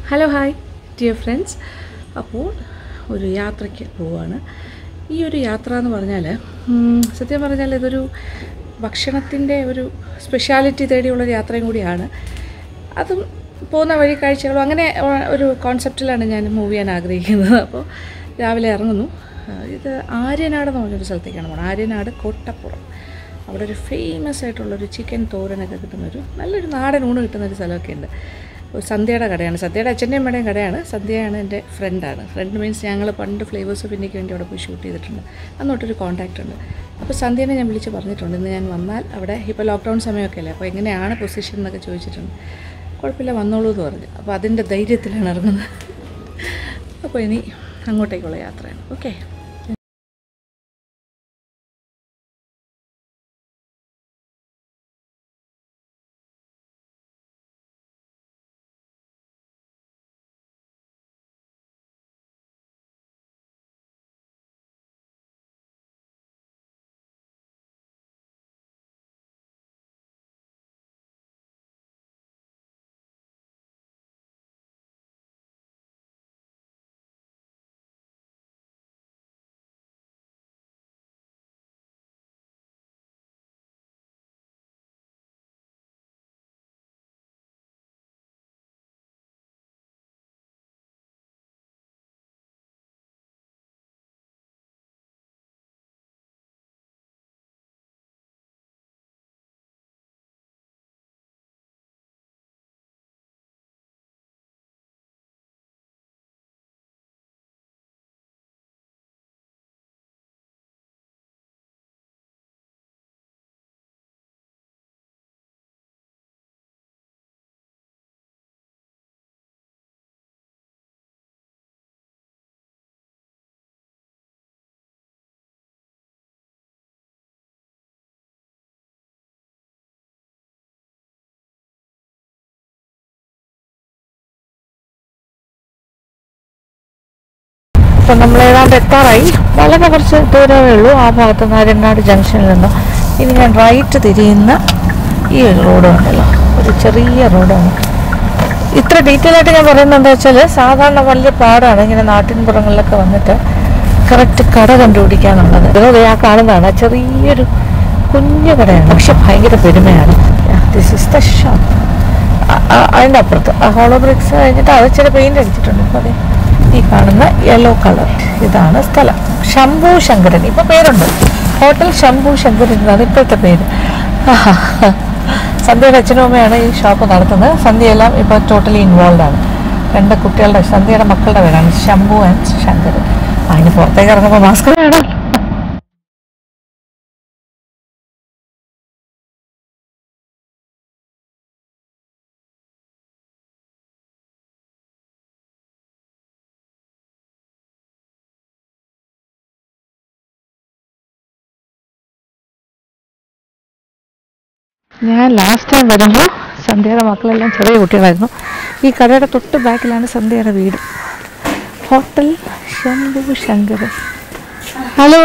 Hello hi dear friends അപ്പോൾ ഒരു യാത്രയ്ക്ക് പോവാണ് ഈ ഒരു യാത്ര എന്ന് പറഞ്ഞാൽ ഉം, സത്യം പറഞ്ഞാൽ ഇതൊരു ഭക്ഷണത്തിൻ്റെ ഒരു സ്പെഷ്യാലിറ്റി തേടിയുള്ളൊരു യാത്രയും കൂടിയാണ് അതും പോകുന്ന വഴി കാഴ്ചകളും അങ്ങനെ ഉ- ഒരു കോൺസെപ്റ്റിലാണ് ഞാൻ മൂവ് ചെയ്യാൻ ആഗ്രഹിക്കുന്നത് അപ്പോൾ രാവിലെ ഇറങ്ങുന്നു ആ, ഇത് ആര്യനാട് എന്ന് പറഞ്ഞൊരു സ്ഥലത്തേക്കാണ് പോകുന്നത് ആര്യനാട് കോട്ടപ്പുറം അവിടെ ഒരു ഫേമസ് ആയിട്ടുള്ളൊരു ചിക്കൻ തോരനൊക്കെ കിട്ടുന്നൊരു നല്ലൊരു നാടൻ ഊണ് കിട്ടുന്നൊരു സ്ഥലമൊക്കെ ഉണ്ട് ഒരു സന്ധ്യയുടെ കടയാണ് സന്ധ്യയുടെ അച്ഛൻ്റെയും അമ്മയുടെയും കടയാണ് സന്ധ്യയാണ് എൻ്റെ ഫ്രണ്ടാണ് ഫ്രണ്ട് മീൻസ് ഞങ്ങൾ പണ്ട് ഫ്ലേവേഴ്സ് പിന്നേക്ക് വേണ്ടി അവിടെ പോയി ഷൂട്ട് ചെയ്തിട്ടുണ്ട് അന്നോട്ടൊരു കോൺടാക്റ്റ് ഉണ്ട് അപ്പോൾ സന്ധ്യനെ ഞാൻ വിളിച്ച് പറഞ്ഞിട്ടുണ്ട് ഇന്ന് ഞാൻ വന്നാൽ അവിടെ ഇപ്പോൾ ലോക്ക്ഡൗൺ സമയമൊക്കെ അല്ലേ അപ്പോൾ എങ്ങനെയാണ് പൊസിഷൻ എന്നൊക്കെ ചോദിച്ചിട്ടുണ്ട് കുഴപ്പമില്ല വന്നോളൂ എന്ന് പറഞ്ഞു അപ്പോൾ അതിൻ്റെ ധൈര്യത്തിലാണ് ഇറങ്ങുന്നത് അപ്പോൾ ഇനി അങ്ങോട്ടേക്കുള്ള യാത്രയാണ് ഓക്കെ അപ്പം നമ്മൾ ഏതാണ്ട് എത്താറായി വളരെ കുറച്ച് ദൂരമേ ഉള്ളൂ ആ ഭാഗത്ത് നാരങ്ങാട് ജംഗ്ഷനിൽ നിന്ന് ഇനി ഞാൻ റൈറ്റ് തിരിയുന്ന ഈ ഒരു റോഡ് ഉണ്ടല്ലോ ഒരു ചെറിയ റോഡാണ് ഇത്ര ഡീറ്റെയിൽ ആയിട്ട് ഞാൻ പറയുന്നത് എന്താ വെച്ചാൽ സാധാരണ വലിയ പാടാണ് ഇങ്ങനെ നാട്ടിൻപുറങ്ങളിലൊക്കെ വന്നിട്ട് കറക്റ്റ് കട കണ്ടുപിടിക്കാന്നുള്ളത് ഇത് ആ കാണുന്നതാണ് ആ ചെറിയൊരു കുഞ്ഞു കടയാണ് പക്ഷെ ഭയങ്കര പെരുമയാണ് ദിസ് ഇസ് ദ ഷോപ്പ് അതിൻ്റെ അപ്പുറത്ത് ആ ഹോളോ ബ്രിക്സ് കഴിഞ്ഞിട്ട് അത് ചില പെയിന്റ് അടിച്ചിട്ടുണ്ട് ഇപ്പോൾ അതെ ഈ കാണുന്ന യെല്ലോ കളർ ഇതാണ് സ്ഥലം ശംഭു ശങ്കരൻ ഇപ്പൊ പേരുണ്ട് ഹോട്ടൽ ശംഭു ശങ്കരൻ എന്നാണ് ഇപ്പോഴത്തെ പേര് ആഹാ. സന്ധ്യയുടെ അച്ഛനും അമ്മയാണ് ഈ ഷോപ്പ് നടത്തുന്നത് സന്ധ്യയെല്ലാം ഇപ്പോൾ ടോട്ടലി ഇൻവോൾവ് ആണ് രണ്ട് കുട്ടികളുടെ സന്ധ്യയുടെ മക്കളുടെ പേരാണ് ശംഭു ആൻഡ് ശങ്കരൻ അതിന് പുറത്തേക്ക് ഇറങ്ങുമ്പോൾ മാസ്ക് വേണം ഞാൻ ലാസ്റ്റ് ടൈം വരുമ്പോൾ സന്ധ്യയുടെ മക്കളെല്ലാം ചെറിയ കുട്ടികളായിരുന്നു ഈ കടയുടെ തൊട്ട് ബാക്കിലാണ് സന്ധ്യയുടെ വീട് hotel Shambhu Shankar hello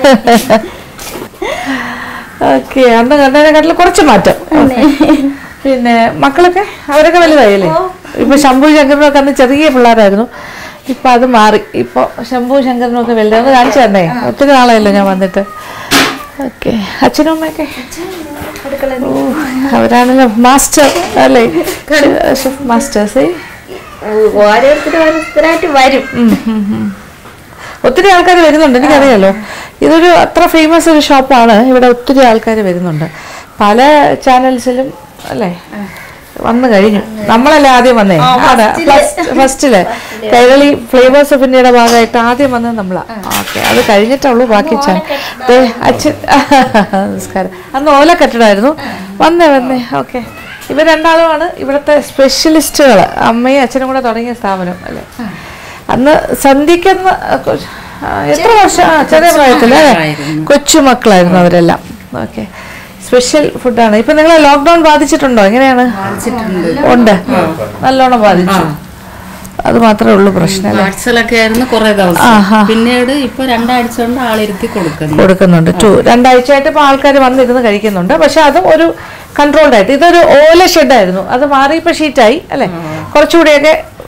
okay അന്ന് കണ്ടതിനെക്കാട്ടിൽ കുറച്ച് മാറ്റം പിന്നെ മക്കളൊക്കെ അവരൊക്കെ വലുതായല്ലേ ഇപ്പൊ ശംഭു ശങ്കരനൊക്കെ അന്ന് ചെറിയ പിള്ളേരായിരുന്നു ഇപ്പൊ അത് മാറി ഇപ്പൊ ശംഭു ശങ്കരനൊക്കെ വലുതായി ഒന്ന് കാണിച്ചു തന്നേ ഒത്തിരി നാളായല്ലോ ഞാൻ വന്നിട്ട് ഓക്കെ അച്ഛനും അമ്മയൊക്കെ ഓ, അവരാണല്ലോ മാസ്റ്റർ അല്ലേ ഷെഫ് മാസ്റ്റേഴ്സ് ഓരോരുത്തർ ഓരോരുത്തരായിട്ട് വരും ഒത്തിരി ആൾക്കാർ വരുന്നുണ്ട് എനിക്കറിയാലോ ഇതൊരു അത്ര ഫേമസ് ഒരു ഷോപ്പാണ് ഇവിടെ ഒത്തിരി ആൾക്കാർ വരുന്നുണ്ട് പല ചാനൽസിലും അല്ലേ വന്നു കഴിഞ്ഞു നമ്മളല്ലേ ആദ്യം വന്നേ ആണ് ഫസ്റ്റില് കൈരളി ഫ്ലേവേഴ്സ് ഓഫ് ഇന്ത്യയുടെ ഭാഗമായിട്ട് ആദ്യം വന്നത് നമ്മളാ ഓക്കെ അത് കഴിഞ്ഞിട്ടുള്ളൂ ബാക്കി ചാനൽ ദേ, അച്ഛൻ നമസ്കാരം അന്ന് ഓല കെട്ടിടായിരുന്നു വന്നേ വന്നേ ഓക്കെ ഇവർ രണ്ടാളുമാണ് ഇവിടുത്തെ സ്പെഷ്യലിസ്റ്റുകൾ അമ്മയും അച്ഛനും കൂടെ തുടങ്ങിയ സ്ഥാപനം അല്ലേ അന്ന് സന്ധ്യക്കെന്ന് കൊ- ആ, എത്ര വർഷം ആ, ചെറിയ പ്രായത്തിൽ അല്ലേ കൊച്ചുമക്കളായിരുന്നു അവരെല്ലാം ഓക്കെ സ്പെഷ്യൽ ഫുഡാണ് ഇപ്പൊ നിങ്ങളെ ലോക്ക്ഡൌൺ ബാധിച്ചിട്ടുണ്ടോ എങ്ങനെയാണ് ഉണ്ട് നല്ലോണം ബാധിച്ചു അത് മാത്രമേ ഉള്ളൂ പ്രശ്നം അല്ലേ പാഴ്സലൊക്കെ ആയിരുന്നു കുറെ ആഹാ. ദിവസം പിന്നീട് ഇപ്പൊ രണ്ടാഴ്ച കൊണ്ട് ആളിരുത്തി കൊടുക്കുന്നു കൊടുക്കുന്നുണ്ട് ടു രണ്ടാഴ്ചയായിട്ട് ഇപ്പോൾ ആൾക്കാർ വന്നിരുന്ന് കഴിക്കുന്നുണ്ട് പക്ഷെ അതും ഒരു കൺട്രോൾഡ് ആയിട്ട് ഇതൊരു ഓല ഷെഡായിരുന്നു അത് മാറി ഇപ്പോൾ ഷീറ്റായി അല്ലേ കുറച്ചുകൂടിയൊക്കെ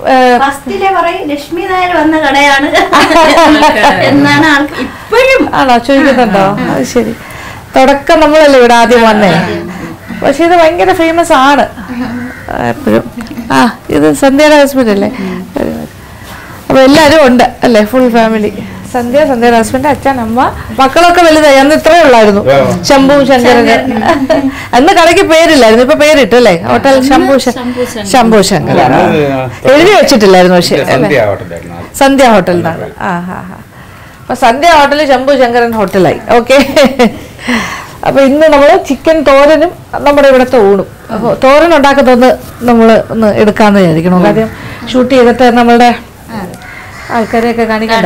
ഏ, ഫസ്റ്റിലെ പറയും ലക്ഷ്മി നായർ വന്ന കടയാണ് എന്നാണ് ആൾക്ക് ഇപ്പോഴും ആണോ ചോദിക്കുന്നുണ്ടോ അത് ശരി തുടക്കം നമ്മളല്ലേ ഇവിടെ ആദ്യം വന്നേ പക്ഷെ ഇത് ഭയങ്കര ഫേമസ് ആണ് എപ്പോഴും ആ ഇത് സന്ധ്യയുടെ ഹസ്ബൻഡ് അല്ലേ അപ്പൊ എല്ലാരും ഉണ്ട് അല്ലേ ഫുൾ ഫാമിലി സന്ധ്യ സന്ധ്യയുടെ ഹസ്ബൻഡ് അച്ഛൻ അമ്മ മക്കളൊക്കെ വലുതായി അന്ന് ഇത്രേ ഉള്ളായിരുന്നു ശംഭു ശങ്കരന് അന്ന് കടയ്ക്ക് പേരില്ലായിരുന്നു ഇപ്പൊ പേരിട്ടു അല്ലേ ഹോട്ടൽ ശംഭു ശ- ശംഭു ശങ്കർ എഴുതി വെച്ചിട്ടില്ലായിരുന്നു പക്ഷെ അല്ലേ സന്ധ്യ ഹോട്ടലായിരുന്നു ആദ്യം. സന്ധ്യ ഹോട്ടലിനാണ് ആ ഹാ ഹാ അപ്പൊ സന്ധ്യ ഹോട്ടലിൽ ശംഭു ശങ്കരൻ ഹോട്ടലായി ഓക്കെ അപ്പൊ ഇന്ന് നമ്മൾ ചിക്കൻ തോരനും നമ്മുടെ ഇവിടുത്തെ ഊണും അപ്പൊ തോരൻ ഉണ്ടാക്കുന്നതൊന്ന് നമ്മൾ ഒന്ന് എടുക്കാന്ന് വിചാരിക്കണം കാര്യം ഷൂട്ട് ചെയ്തിട്ട് നമ്മളുടെ ആൾക്കാരെയൊക്കെ കാണിക്കണ്ടേ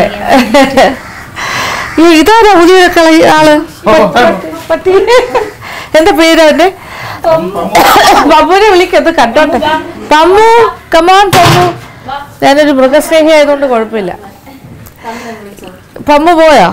ഈ ഇതാരാ പുതിയ കളി ആള് പട്ടി എന്താ പേര് അവന്റെ ബബുനെ വിളിക്കത് കണ്ടോട്ടെ പമ്മു കമാൻ പമ്മു ഞാനൊരു മൃഗസ്നേഹി ആയതുകൊണ്ട് കുഴപ്പമില്ല പമ്മു പോയോ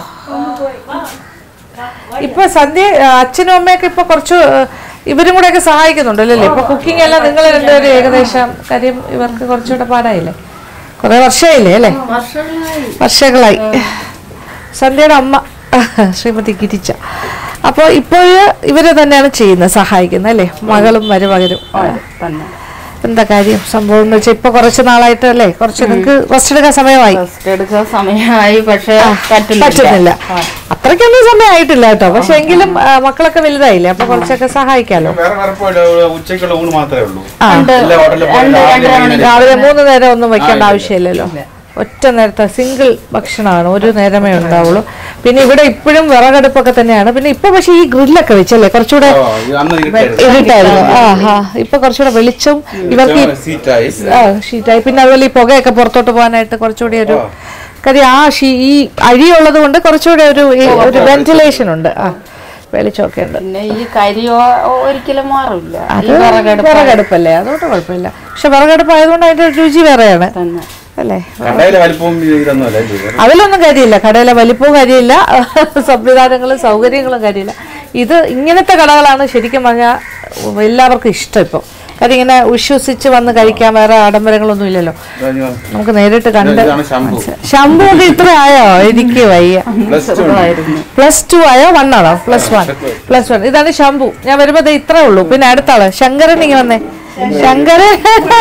ഇപ്പൊ സന്ധ്യ ആ, അച്ഛനും അമ്മയൊക്കെ ഇപ്പൊ കുറച്ച് ആ, ഇവരും കൂടെ ഒക്കെ സഹായിക്കുന്നുണ്ടല്ലോ അല്ലേ ഇപ്പൊ കുക്കിംഗ് എല്ലാം നിങ്ങൾ രണ്ടുപേരും ഏകദേശം കാര്യം ഇവർക്ക് കുറച്ചുകൂടെ പാടായില്ലേ കുറെ വർഷമായില്ലേ അല്ലേ വർഷങ്ങളായി സന്ധ്യയുടെ അമ്മ ശ്രീമതി ഗിരിച്ച അപ്പോൾ ഇപ്പോൾ ഇവര് തന്നെയാണ് ചെയ്യുന്നത് സഹായിക്കുന്നത് അല്ലേ മകളും മരുമകനും തന്നെ എന്താ കാര്യം സംഭവം എന്ന് വെച്ചാൽ ഇപ്പൊ കുറച്ച് നാളായിട്ട് അല്ലേ കുറച്ച് നിങ്ങൾക്ക് റെസ്റ്റ് എടുക്കാൻ സമയമായി റെസ്റ്റ് എടുക്കാൻ സമയമായി പക്ഷെ പറ്റുന്നില്ല പറ്റുന്നില്ല അത്രയ്ക്കൊന്നും സമയമായിട്ടില്ല കേട്ടോ പക്ഷെ എങ്കിലും ആ, മക്കളൊക്കെ വലുതായില്ലേ അപ്പൊ കുറച്ചൊക്കെ സഹായിക്കാലോ വേറെ വേറെ പോയില്ല ഉച്ചയ്ക്കുള്ള ഊണ് മാത്രമേ ഉള്ളൂ ആ എല്ലാ ഹോട്ടലിലും പോയി രണ്ട് രാവിലെ രണ്ടര വൈകുന്നേരം രാവിലെ മൂന്ന് നേരം ഒന്നും വെക്കേണ്ട ആ, ഇല്ല. ആവശ്യമില്ലല്ലോ ഒറ്റ നേരത്തെ സിംഗിൾ ഭക്ഷണമാണ് ഒരു നേരമേ ഉണ്ടാവുള്ളൂ പിന്നെ ഇവിടെ ഇപ്പോഴും വിറകടുപ്പൊക്കെ തന്നെയാണ് പിന്നെ ഇപ്പൊ പക്ഷെ ഈ ഗ്രില്ലൊക്കെ വെച്ചല്ലേ കുറച്ചുകൂടെ ഓ, ഇത് അന്ന് ഇരുട്ടായിരുന്നു. ഇരുട്ടായിരുന്നു ആ ഹാ ഇപ്പൊ കുറച്ചുകൂടെ വെളിച്ചം ഇവർക്ക് ഈ- സീറ്റായി ആ ഷീറ്റായി പിന്നെ അതുപോലെ ഈ പുകയൊക്കെ പുറത്തോട്ട് പോകാനായിട്ട് കുറച്ചുകൂടി ഒരു കാര്യം ആ ഷീ ഈ അഴിയുള്ളത് കൊണ്ട് കുറച്ചുകൂടി ഒരു ഈ ഒരു വെന്റിലേഷൻ ഉണ്ട് ആ വെളിച്ചമൊക്കെ ഉണ്ട് പിന്നെ ഈ കരിയോ ഒരിക്കലും മാറില്ല അത് ഈ വിറകടുപ്പ് വിറകടുപ്പല്ലേ അതുകൊണ്ട് കുഴപ്പമില്ല പക്ഷെ വിറകടുപ്പ് ആയതുകൊണ്ട് അതിന്റെ രുചി വേറെയാണ് തന്നെ അല്ലേ കടയിലെ വലിപ്പവും ഇതൊന്നും അല്ല ഇത്. അതിലൊന്നും കാര്യമില്ല കടയിലെ വലിപ്പവും കാര്യമില്ല സംവിധാനങ്ങളും സൗകര്യങ്ങളും കാര്യമില്ല ഇത് ഇങ്ങനത്തെ കടകളാണ് ശരിക്കും പറഞ്ഞാൽ എല്ലാവർക്കും ഇഷ്ടം ഇപ്പോൾ കാര്യം ഇങ്ങനെ വിശ്വസിച്ച് വന്ന് കഴിക്കാൻ വേറെ ആഡംബരങ്ങളൊന്നും ഇല്ലല്ലോ ഇതാ നമുക്ക് നേരിട്ട് കണ്ട് ഇതാണ് ശംഭു ശമ്പു ഒക്കെ ഇത്ര ആയോ എനിക്ക് വയ്യ പ്ലസ് ടു പ്ലസ് ടു ആയോ വൺ ആണോ പ്ലസ് വൺ പ്ലസ് വൺ ഇതാണ് ശംഭു ഞാൻ വരുമ്പോ ദേ ഇത്രേ ഉള്ളൂ പിന്നെ അടുത്ത ആള് ശങ്കരൻ ഇങ്ങനെ വന്നേ ശങ്കരൻ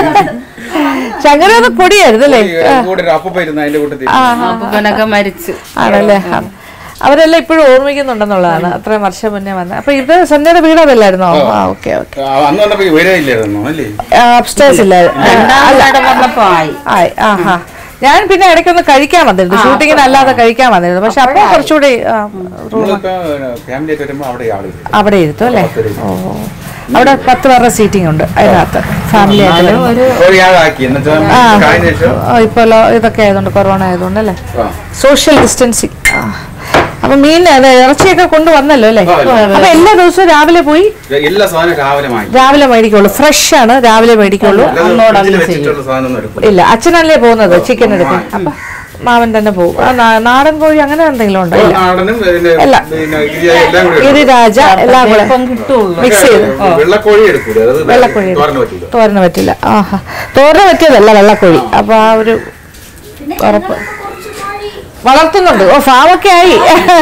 ശങ്കരൻ ഒന്ന് പൊടിയായിരുന്നു അല്ലേ കൂടെ ഒരു അപ്പൂപ്പ ഇരുന്ന് അതിന്റെ കൂട്ടത്തിൽ അപ്പനൊക്കെ മരിച്ചു ആണല്ലേ ആ. അവരെല്ലാം ഇപ്പോഴും ഓർമ്മിക്കുന്നുണ്ടെന്നുള്ളതാണ് അത്രയും വർഷം മുന്നേ വന്നത് അപ്പൊ ഇത് സന്ധ്യയുടെ വീട് അതല്ലായിരുന്നോ ആ ഓക്കെ ഓക്കെ ആ, അന്ന് വന്നപ്പോ വരികയില്ലായിരുന്നു അല്ലേ അപ്സ്റ്റേഴ്സ് ഇല്ലായിരുന്നു രണ്ടാമതായിട്ട് വന്നപ്പോ ആയി ആയി ആ ഹാ ഞാൻ പിന്നെ ഇടയ്ക്കൊന്ന് കഴിക്കാൻ വന്നിരുന്നു ഷൂട്ടിങ്ങിന് അല്ലാതെ കഴിക്കാൻ വന്നിരുന്നു പക്ഷെ അപ്പൊ കുറച്ചുകൂടി ആ, നമ്മളിപ്പോ ഫാമിലി ആയിട്ട് വരുമ്പോ അവിടെ ആള് വരും. അവിടെ ഇരുത്തും അല്ലേ ഓ അവിടെ പത്ത് പേരുടെ സീറ്റിംഗ് ഉണ്ട് അതിനകത്ത് ഫാമിലി ആയിട്ട് വരുമ്പോ. ഒരു ആളാക്കി എന്നുവെച്ചാൽ ആ കഴിഞ്ഞ ശേഷം ആ, ഇപ്പൊ ലോ- ഇതൊക്കെ ആയതുകൊണ്ട് കൊറോണ ആയതുകൊണ്ട് അല്ലേ ആ. സോഷ്യൽ ഡിസ്റ്റൻസിങ് അപ്പൊ മീൻ അതെ ഇറച്ചിയൊക്കെ കൊണ്ടുവന്നല്ലോ അല്ലേ ആ, അല്ലേ. അപ്പൊ എല്ലാ ദിവസവും രാവിലെ പോയി എല്ലാ സാധനവും രാവിലെ വാങ്ങി രാവിലെ മേടിക്കുള്ളൂ ഫ്രഷ് ആണ് രാവിലെ മേടിക്കുള്ളൂ അല്ലാതെ ഫ്രിഡ്ജിൽ വെച്ചിട്ടുള്ള സാധനം ഒന്നും എടുക്കില്ല ഇല്ല അച്ഛനല്ലേ പോകുന്നത് ചിക്കൻ എടുക്കാൻ അപ്പൊ മാമൻ തന്നെ പോകും ആ, നാ- നാടൻ കോഴി അങ്ങനെ എന്തെങ്കിലും ഉണ്ടോ ഇല്ല നാടനും പിന്നെ അല്ല. പിന്നെ ഗിരിയായി എല്ലാം കൂടി എടുക്കും. ഗിരിരാജ എല്ലാം കൂടെ ഇപ്പം കിട്ടുള്ളൂ മിക്സ് ചെയ്ത് വെള്ളക്കോഴി എടുക്കൂല അത് വെള്ളക്കോഴി തോരന് പറ്റില്ല തോരന് പറ്റില്ല ആഹാ തോരന് പറ്റിയതല്ല വെള്ളക്കോഴി അപ്പൊ ആ ഒരു ഉറപ്പ് വളർത്തുന്നുണ്ട് ഓ ഫാമൊക്കെ ആയി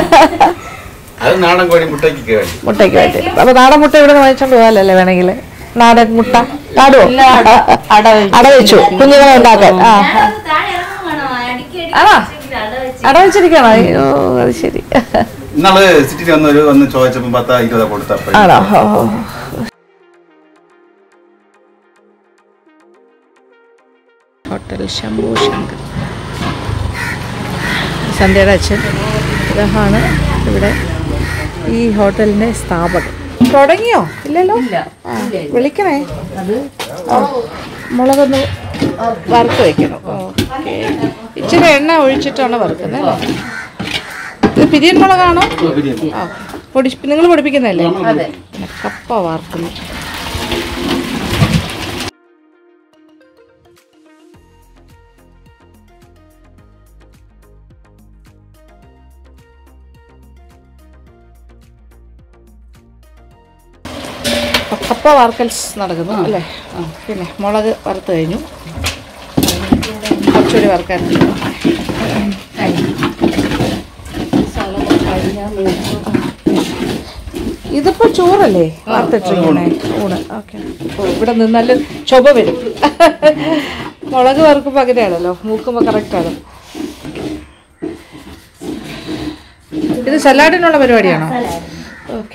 അത് നാടൻ കോഴി മുട്ടയ്ക്ക് കയറി മുട്ടയ്ക്ക് വേണ്ടി അപ്പൊ നാടൻ മുട്ട ഇവിടെ നിന്ന് വാങ്ങിച്ചോണ്ട് പോകാനല്ലേ വേണമെങ്കിൽ നാടൻ മുട്ട നാടുവോ ഇല്ല, അട അട വെച്ചു. അട വെച്ചു കുഞ്ഞുങ്ങളെ ഉണ്ടാക്കാൻ ആ ആണോ അട വെച്ചിരിക്കണോ അയ്യോ അത് ശരി ഇന്നാള് സിറ്റിയിൽ വന്ന് ഒരു വന്ന് ചോദിച്ചപ്പോ പത്താ ഇരുപതാ കൊടുത്തപ്പോ ആണോ ഓ, ഓ. ഹോട്ടൽ ശംഭു ശങ്കർ സന്ധ്യയുടെ അച്ഛൻ ഇതാണ് ഇവിടെ ഈ ഹോട്ടലിന്റെ സ്ഥാപകൻ തുടങ്ങിയോ ഇല്ലല്ലോ ആ, വിളിക്കണേ ആ, മുളകൊന്ന് വറുത്ത് വെക്കണം ഓക്കെ ഇച്ചിരി എണ്ണ ഒഴിച്ചിട്ടാണ് വറുക്കുന്നത് അല്ലേ ഇത് പിരിയൻ മുളകാണോ ആ പൊടി നിങ്ങൾ പൊടിപ്പിക്കുന്നതല്ലേ അതെ കപ്പ വാർക്കുന്നു കപ്പ വാർക്കൽസ് നടക്കുന്നു അല്ലേ ആ പിന്നെ മുളക് വറുത്ത് കഴിഞ്ഞു കുറച്ചുകൂടി വറുക്കാനുണ്ട് ഇതിപ്പോ ചോറല്ലേ വറുത്തിട്ടിരിക്കണേ ഊണ് ഓക്കെ ഇവിടെ നിന്നാലും ചൊവ വരും മുളക് വറുക്കുമ്പോൾ അങ്ങനെയാണല്ലോ മൂക്കുമ്പോൾ കറക്റ്റാണ് ഇത് സലാഡിനുള്ള പരിപാടിയാണോ ഓക്കെ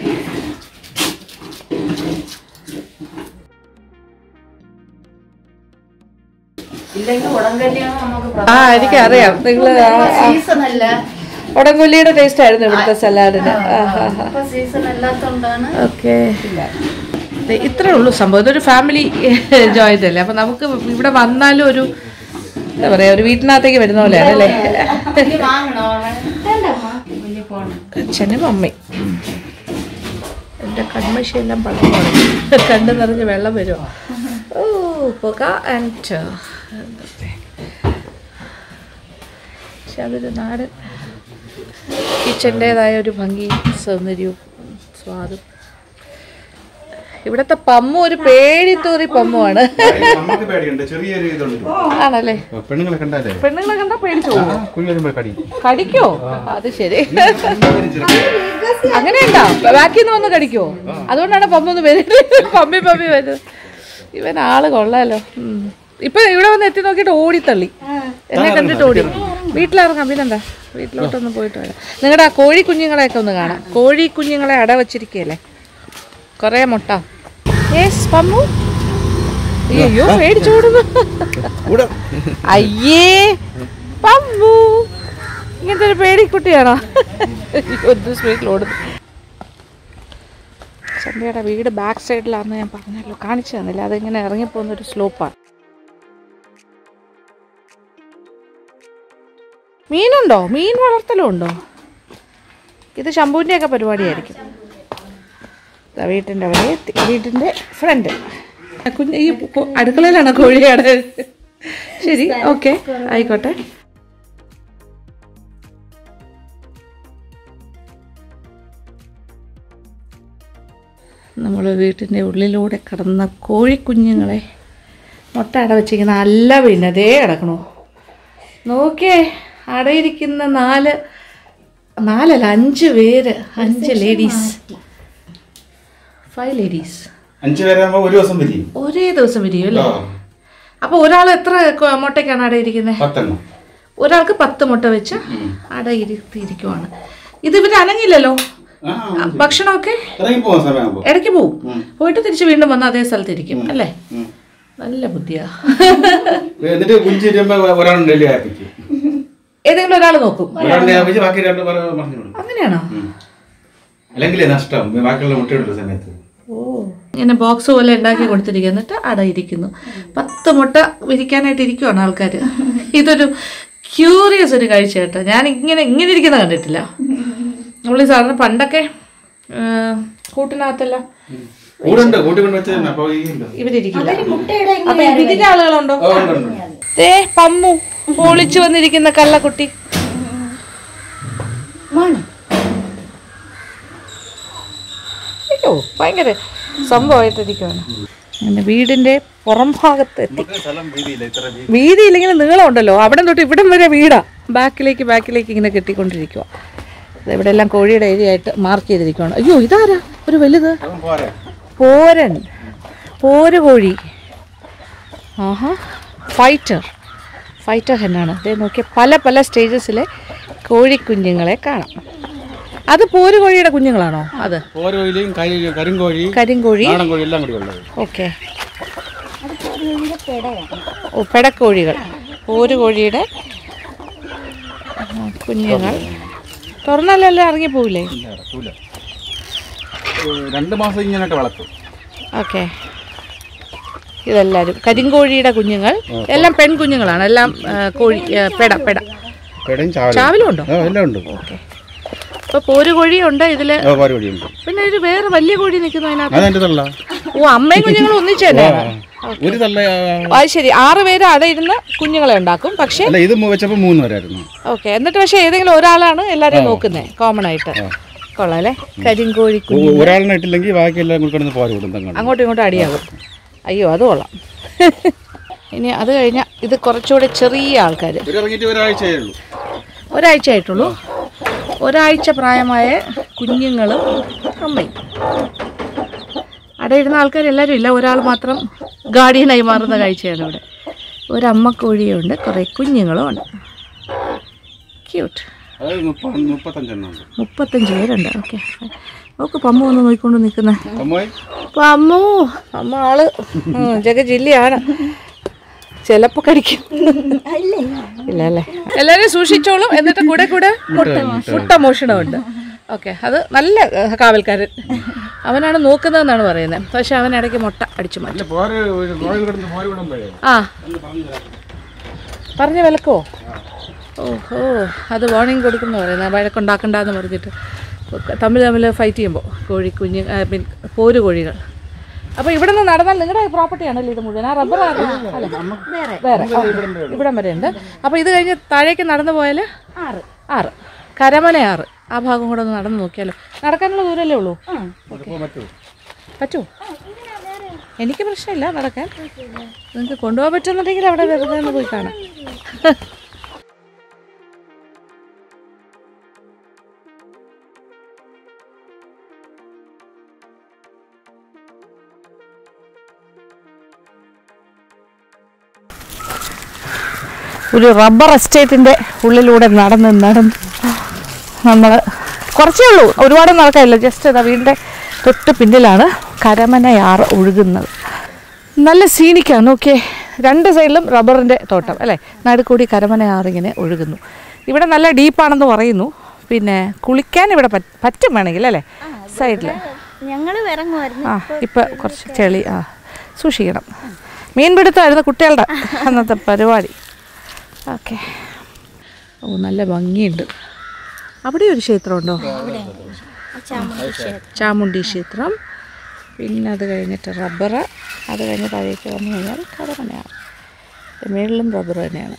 ഇല്ലെങ്കിൽ ഉടങ്കല്ലിയാണ് നമുക്ക് ആ എനിക്കറിയാം നിങ്ങൾ സീസൺ അല്ല ഉടങ്കൊല്ലിയുടെ ടേസ്റ്റ് ആയിരുന്നു ഇവിടുത്തെ സലാഡിന് ഇപ്പൊ സീസൺ അല്ലാത്തോണ്ടാണ് ഓക്കെ ഇത്രേ ഉള്ളൂ സംഭവം ഇതൊരു ഫാമിലി ജോയിന്റ് അല്ലേ അപ്പൊ നമുക്ക് ഇവിടെ വന്നാലും ഒരു എന്താ പറയാ ഒരു വീട്ടിനകത്തേക്ക് വരുന്ന പോലെയാണ് അല്ലേ വാങ്ങണോ വലിയ പോണം അച്ഛനും അമ്മയും എൻ്റെ കൺമശിയെല്ലാം പള്ളം തുടങ്ങി കണ്ണ് നിറഞ്ഞ് വെള്ളം വരുമോ ഓ പുക ആൻഡ് പക്ഷെ അതൊരു നാടൻ കിച്ചൻ്റേതായ ഒരു ഭംഗിയും സൗന്ദര്യവും സ്വാദും ഇവിടുത്തെ പമ്മു ഒരു പേടിത്തൂറി പമ്മുവാണ് നമുക്ക് പേടിയുണ്ട് ചെറിയൊരു ഇതുണ്ട് ആണല്ലേ പെണ്ണുങ്ങളെ കണ്ടാലേ പെണ്ണുങ്ങളെ കണ്ടാ പേടിച്ചു പോകും കുഞ്ഞു വരുമ്പോ കടി കടിക്കോ അത് ശരി അങ്ങനെയുണ്ടോ ബാക്കിൽ നിന്ന് വന്ന് കടിക്കോ അതുകൊണ്ടാണ് പമ്പൊന്ന് വരുന്നത് പമ്പി പമ്പി വരുന്നത് ഇവൻ ആള് കൊള്ളാലോ ഉം. ഇപ്പൊ ഇവിടെ വന്ന് എത്തി നോക്കിയിട്ട് ഓടിത്തള്ളി എന്നെ കണ്ടിട്ട് ഓടി വീട്ടിലിറങ്ങാം പിന്നെന്താ വീട്ടിലോട്ടൊന്ന് പോയിട്ട് വരാം നിങ്ങളുടെ ആ കോഴി കുഞ്ഞുങ്ങളെയൊക്കെ ഒന്ന് കാണാം കോഴി കുഞ്ഞുങ്ങളെ അട വച്ചിരിക്കുകയല്ലേ കുറേ മുട്ട യേസ് പമ്മു അയ്യോ പേടിച്ചോടുന്നു അയ്യേ പമ്മു ഇങ്ങനത്തെ ഒരു പേടിക്കുട്ടിയാണോ ഒന്ന് സ്പീഡിൽ ഓടുന്നു ചന്ദ്രയുടെ വീട് ബാക്ക് സൈഡിലാണെന്ന് ഞാൻ പറഞ്ഞല്ലോ കാണിച്ചു തന്നില്ല അതിങ്ങനെ ഇറങ്ങിപ്പോകുന്ന ഒരു സ്ലോപ്പാണ് മീനുണ്ടോ മീൻ വളർത്തലും ഉണ്ടോ ഇത് ശംഭുവിൻ്റെ ഒക്കെ പരിപാടിയായിരിക്കും ദാ വീട്ടിൻ്റെ അവിടെ എത്തി വീട്ടിൻ്റെ ഫ്രണ്ട് കുഞ്ഞ് ഈ കൊ- അടുക്കളയിലാണോ കോഴിയാട് ശരി ഓക്കെ ആയിക്കോട്ടെ നമ്മൾ വീട്ടിൻ്റെ ഉള്ളിലൂടെ കടന്ന കോഴിക്കുഞ്ഞുങ്ങളെ മുട്ട അട വെച്ചിരിക്കുന്ന അല്ല പിന്നെ ദേ കിടക്കണു നോക്കേ അടയിരിക്കുന്ന നാല് നാലല്ല അഞ്ച് പേര് അഞ്ച് ലേഡീസ് ഫൈവ് ലേഡീസ് അഞ്ചു പേരാകുമ്പോ ഒരു ദിവസം വരും ഒരേ ദിവസം വിരിയും അല്ലേ അപ്പോൾ ഒരാൾ എത്ര കൊ- മുട്ടയ്ക്കാണ് അടയിരിക്കുന്നത് പത്തെണ്ണം ഒരാൾക്ക് പത്ത് മുട്ട വെച്ച് അട ഇരുത്തിയിരിക്കുവാണ് ഇത് ഇവർ അനങ്ങില്ലല്ലോ ആ ഭക്ഷണമൊക്കെ ഇറങ്ങി പോകുന്ന സമയമാകുമ്പോ ഇടയ്ക്ക് പോവും പോയിട്ട് തിരിച്ച് വീണ്ടും വന്ന് അതേ സ്ഥലത്തിരിക്കും അല്ലേ ഉം. നല്ല ബുദ്ധിയാ എന്നിട്ട് കുഞ്ചി വരുമ്പോ ഒരാളുണ്ട് ഡൽഹി ആപ്പിക്ക് ഏതെങ്കിലും ഒരാൾ നോക്കും ഒരാളുടെ ആപ്പിച്ച് ബാക്കി രണ്ട് പേരെ പറഞ്ഞു കൊടുക്കും അങ്ങനെയാണോ അല്ലെങ്കിൽ നഷ്ടം ബാക്കിയുള്ള മുട്ടയിടുന്ന സമയത്ത് ഓ ഇങ്ങനെ ബോക്സ് പോലെ ഉണ്ടാക്കി കൊടുത്തിരിക്കുക എന്നിട്ട് അട ഇരിക്കുന്നു പത്ത് മുട്ട വിരിക്കാനായിട്ട് ഇരിക്കുവാണ് ആൾക്കാർ ഇതൊരു ക്യൂറിയസ് ഒരു കാഴ്ച കേട്ടോ ഞാൻ ഇങ്ങനെ ഇങ്ങനെ ഇരിക്കുന്ന കണ്ടിട്ടില്ല നമ്മൾ ഈ സാധാരണ പണ്ടൊക്കെ ആ, കൂട്ടിനകത്തെല്ലാം കൂടുണ്ട് കൂട്ടിക്കൊണ്ട് വെച്ചാൽ അപ്പൊ ഈ ഉണ്ട്. ഇവരിരിക്കില്ല അപ്പൊ ഈ വിരിഞ്ഞ ആളുകളുണ്ടോ ഓ, ഉണ്ട്, ഉണ്ട്. ദേ പമ്മു ഒളിച്ചു വന്നിരിക്കുന്ന കള്ളക്കുട്ടി അയ്യോ ഭയങ്കര സംഭവമായിട്ടിരിക്കുവാണ് അങ്ങനെ വീടിന്റെ പുറം ഭാഗത്ത് എത്തി നമുക്ക് സ്ഥലം വീതിയില്ല ഇത്ര വീതി വീതിയിൽ ഇങ്ങനെ നീളമുണ്ടല്ലോ അവിടെ തൊട്ട് ഇവിടം വരെ വീടാ ബാക്കിലേക്ക് ബാക്കിലേക്ക് ഇങ്ങനെ കെട്ടിക്കൊണ്ടിരിക്കുക ഇവിടെ എല്ലാം കോഴിയുടെ ഏരിയ ആയിട്ട് മാർക്ക് ചെയ്തിരിക്കുവാണ് അയ്യോ ഇതാരാ ഒരു വലുത് അവൻ പോരെ പോരൻ പോര് കോഴി ആഹാ ഫൈറ്റർ ഫൈറ്റർ ഹെന്നാണ് അതേ നോക്കിയ പല പല സ്റ്റേജസിലെ കോഴിക്കുഞ്ഞുങ്ങളെ കാണാം അത് പോര് കോഴിയുടെ കുഞ്ഞുങ്ങളാണോ അത് ഓരോ കോഴിയിലും കരി കരിങ്കോഴി കരിങ്കോഴി നാടൻ കോഴി എല്ലാം കൂടി ഉള്ളത് ഓക്കെ ഓ പെടക്കോഴികൾ പോര് കോഴിയുടെ ആ, കുഞ്ഞുങ്ങൾ തുറന്നാലല്ലേ ഇറങ്ങിപ്പോവില്ലേ ഇല്ല, ഇറക്കൂല. ഏ, രണ്ട് മാസം ഇങ്ങനെയൊക്കെ വളർത്തും ഓക്കെ ഇതെല്ലാവരും കരിങ്കോഴിയുടെ കുഞ്ഞുങ്ങൾ എല്ലാം പെൺകുഞ്ഞുങ്ങളാണ് എല്ലാം ആ, കോഴി ആ, പെട പെട പെടയും ചാവലും ചാവലും ഉണ്ടോ ആ, എല്ലാം ഉണ്ട് ഓക്കെ അപ്പോൾ പോര് കോഴിയുണ്ട് ഇതില് ഓ പാല് കോഴിയുണ്ട് പിന്നെ ഒരു വേറെ വലിയ കോഴി നിൽക്കുന്നു അതിനകത്ത് അതെന്റെ തള്ള ഓ അമ്മയും കുഞ്ഞുങ്ങളും ഒന്നിച്ച് തന്നെയാണ് ഒരു തള്ള ആ, അത് ശരി ആറ് പേര് അടയിരുന്ന് കുഞ്ഞുങ്ങളെ ഉണ്ടാക്കും പക്ഷേ അല്ല ഇത് മു- വെച്ചപ്പോ മൂന്ന് പേരായിരുന്നു ഓക്കെ എന്നിട്ട് പക്ഷേ ഏതെങ്കിലും ഒരാളാണ് എല്ലാവരെയും നോക്കുന്നത് കോമൺ ആയിട്ട് കൊള്ളാം അല്ലേ കരിങ്കോഴി ഒ- കുഞ്ഞു ഒരാളിനെ ഇട്ടില്ലെങ്കിൽ ബാക്കി എല്ലാം കൂടി കിടന്ന് പോര് വിടും തങ്ങൾ അങ്ങോട്ടും ഇങ്ങോട്ടും അടിയാകും അയ്യോ അത് കൊള്ളാം ഇനി അത് കഴിഞ്ഞാൽ ഇത് കുറച്ചുകൂടി ചെറിയ ആൾക്കാർ ഇറങ്ങിയിട്ട് ഒരാഴ്ചയേ ഉള്ളൂ ഒരാഴ്ച ആയിട്ടുള്ളൂ ഒരാഴ്ച പ്രായമായ കുഞ്ഞുങ്ങളും അമ്മയും അടയിടുന്ന ആൾക്കാരെല്ലാവരും ഇല്ല ഒരാൾ മാത്രം ഗാർഡിയനായി മാറുന്ന കാഴ്ചയാണ് ഇവിടെ ഒരമ്മ കോഴിയുണ്ട് കുറേ കുഞ്ഞുങ്ങളും ഉണ്ട് ക്യൂട്ട് അത് മുപ്പ മുപ്പത്തഞ്ചെണ്ണം ഉണ്ട് മുപ്പത്തഞ്ച് പേരുണ്ട് ഓക്കെ ഓക്കെ പമ്മ വന്ന് നോക്കിക്കൊണ്ട് നിൽക്കുന്നത് അമ്മോയ് പമ്മു അമ്മ ആള് ഉം, ജഗ ജില്ലയാണ് ചിലപ്പോ കടിക്കും ഇല്ല അല്ലേ എല്ലാരും സൂക്ഷിച്ചോളും എന്നിട്ട് കൂടെ കൂടെ മുട്ട മോഷണമുണ്ട് ഓക്കെ അത് നല്ല ഏഹ്, കാവൽക്കാരൻ അവനാണ് നോക്കുന്നതെന്നാണ് പറയുന്നത് പക്ഷെ അവൻ ഇടയ്ക്ക് മുട്ട അടിച്ചു മാറ്റും പോര് പോയി കിടന്ന് പോര് വിടുമ്പോഴേ ആ പറഞ്ഞ വിലക്കോ ഓഹോ അത് വാർണിംഗ് കൊടുക്കുന്നു പറയുന്നത് വഴക്കുണ്ടാക്കണ്ടെന്ന് പറഞ്ഞിട്ട് തമ്മിൽ തമ്മിൽ ഫൈറ്റ് ചെയ്യുമ്പോൾ കോഴി കുഞ്ഞ് ആ, പിന്നെ പോര് കോഴികൾ അപ്പോൾ ഇവിടെ നിന്ന് നടന്നാൽ നിങ്ങളുടെ പ്രോപ്പർട്ടി ആണല്ലോ ഇത് മുഴുവൻ ആ റബ്ബർ വേറെ ആ, ഇവിടം വരെ ഉണ്ട് അപ്പോൾ ഇത് കഴിഞ്ഞ് താഴേക്ക് നടന്നു പോയാൽ ആറ് ആറ് കരമന ആറ് ആ ഭാഗം കൂടെ ഒന്ന് നടന്ന് നോക്കിയാലോ നടക്കാനുള്ള ദൂരമല്ലേ ഉള്ളൂ പറ്റുമോ എനിക്ക് പ്രശ്നമില്ല നടക്കാൻ നിങ്ങൾക്ക് കൊണ്ടുപോകാൻ പറ്റുന്നുണ്ടെങ്കിൽ അവിടെ വെറുതെ ഒന്ന് പോയി കാണാം ഒരു റബ്ബർ എസ്റ്റേറ്റിൻ്റെ ഉള്ളിലൂടെ നടന്ന് നടന്ന് നമ്മൾ കുറച്ചേ ഉള്ളൂ ഒരുപാട് നടക്കാനില്ല ജസ്റ്റ് ഇതാ വീടിൻ്റെ തൊട്ട് പിന്നിലാണ് കരമനയാറ് ഒഴുകുന്നത് നല്ല സീനിക്കാണ് നോക്കിയേ രണ്ട് സൈഡിലും റബ്ബറിൻ്റെ തോട്ടം അല്ലേ നടുക്കൂടി കരമനയാറ് ഇങ്ങനെ ഒഴുകുന്നു ഇവിടെ നല്ല ഡീപ്പാണെന്ന് പറയുന്നു പിന്നെ കുളിക്കാൻ ഇവിടെ പറ്റ- പറ്റും വേണമെങ്കിൽ അല്ലേ സൈഡിൽ ഞങ്ങൾ ഇറങ്ങുമായിരുന്നു ആ ഇപ്പം കുറച്ച് ചെളി ആ സൂക്ഷിക്കണം മീൻപിടുത്തമായിരുന്നു കുട്ടികളുടെ അന്നത്തെ പരിപാടി ഓക്കെ ഓ നല്ല ഭംഗിയുണ്ട് അവിടെ ഒരു ക്ഷേത്രമുണ്ടോ ചാമുണ്ടി ക്ഷേത്രം പിന്നെ അത് കഴിഞ്ഞിട്ട് റബ്ബർ അത് കഴിഞ്ഞ് താഴേക്ക് വന്നു കഴിഞ്ഞാൽ കടമനയാണ് മേളിലും റബ്ബർ തന്നെയാണ്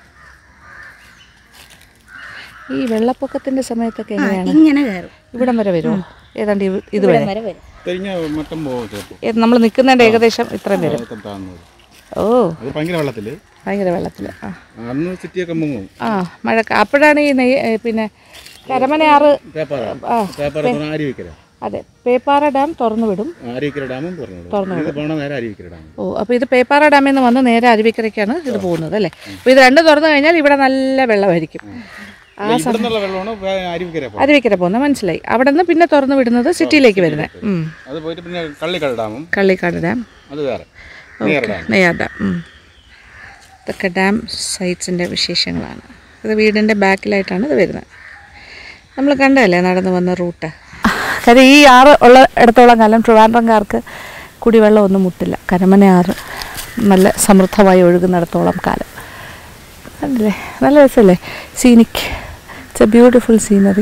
ഈ വെള്ളപ്പൊക്കത്തിൻ്റെ സമയത്തൊക്കെ എങ്ങനെയാണ് ഇങ്ങനെ കയറും ഇവിടം വരെ വരുമോ ഏതാണ്ട് ഇവ- ഇതുവരെ വരെ വരും തെരിഞ്ഞ മട്ടം പോകും ചിലപ്പോൾ നമ്മൾ നിൽക്കുന്നതിൻ്റെ ഏകദേശം ഇത്രയും വരും താന്നത് ഓ അത് ഭയങ്കര വെള്ളത്തില് ഭയങ്കര വെള്ളത്തിൽ ആ അന്ന് സിറ്റിയൊക്കെ മുങ്ങും ആ മഴ അപ്പോഴാണ് ഈ നെയ് ഏ, പിന്നെ കരമനയാറ് പേപ്പാറ ആ പേപ്പാറ തുറന്ന് അരുവിക്കര അതെ പേപ്പാറ ഡാം തുറന്നു വിടും അരുവിക്കര ഡാമും തുറന്നു തുറന്നു ഇത് പോണ നേരെ അരുവിക്കര ഡാം ഓ അപ്പോൾ ഇത് പേപ്പാറ ഡാമിൽ നിന്ന് വന്ന് നേരെ അരുവിക്കരയ്ക്കാണ് ഇത് പോകുന്നത് അല്ലേ അപ്പോൾ ഇത് രണ്ടും തുറന്നു കഴിഞ്ഞാൽ ഇവിടെ നല്ല വെള്ളമായിരിക്കും ആ ഇവിടെ നിന്നുള്ള വെള്ളമാണ് വേ- അരുവിക്കര പോകും അരുവിക്കര പോകുന്നത് മനസ്സിലായി അവിടെ നിന്ന് പിന്നെ തുറന്നു വിടുന്നത് സിറ്റിയിലേക്ക് വരുന്നത് ഉം. അത് പോയിട്ട് പിന്നെ കള്ളിക്കട ഡാമും കള്ളിക്കാട് ഡാം അത് വേറെ നേര ഡാം നെയ്യാർ ഡാം ഉം. ഇതൊക്കെ ഡാം സൈറ്റ്സിൻ്റെ വിശേഷങ്ങളാണ് ഇത് വീടിൻ്റെ ബാക്കിലായിട്ടാണ് ഇത് വരുന്നത് നമ്മൾ കണ്ടതല്ലേ നടന്നു വന്ന റൂട്ട് കാര്യം ഈ ആറ് ഉള്ള ഇടത്തോളം കാലം ട്രിവാൻഡ്രംകാർക്ക് കുടിവെള്ളം ഒന്നും മുട്ടില്ല കരമന ആറ് നല്ല സമൃദ്ധമായി ഒഴുകുന്നിടത്തോളം കാലം കണ്ടില്ലേ നല്ല രസമല്ലേ scenic it's a beautiful scenery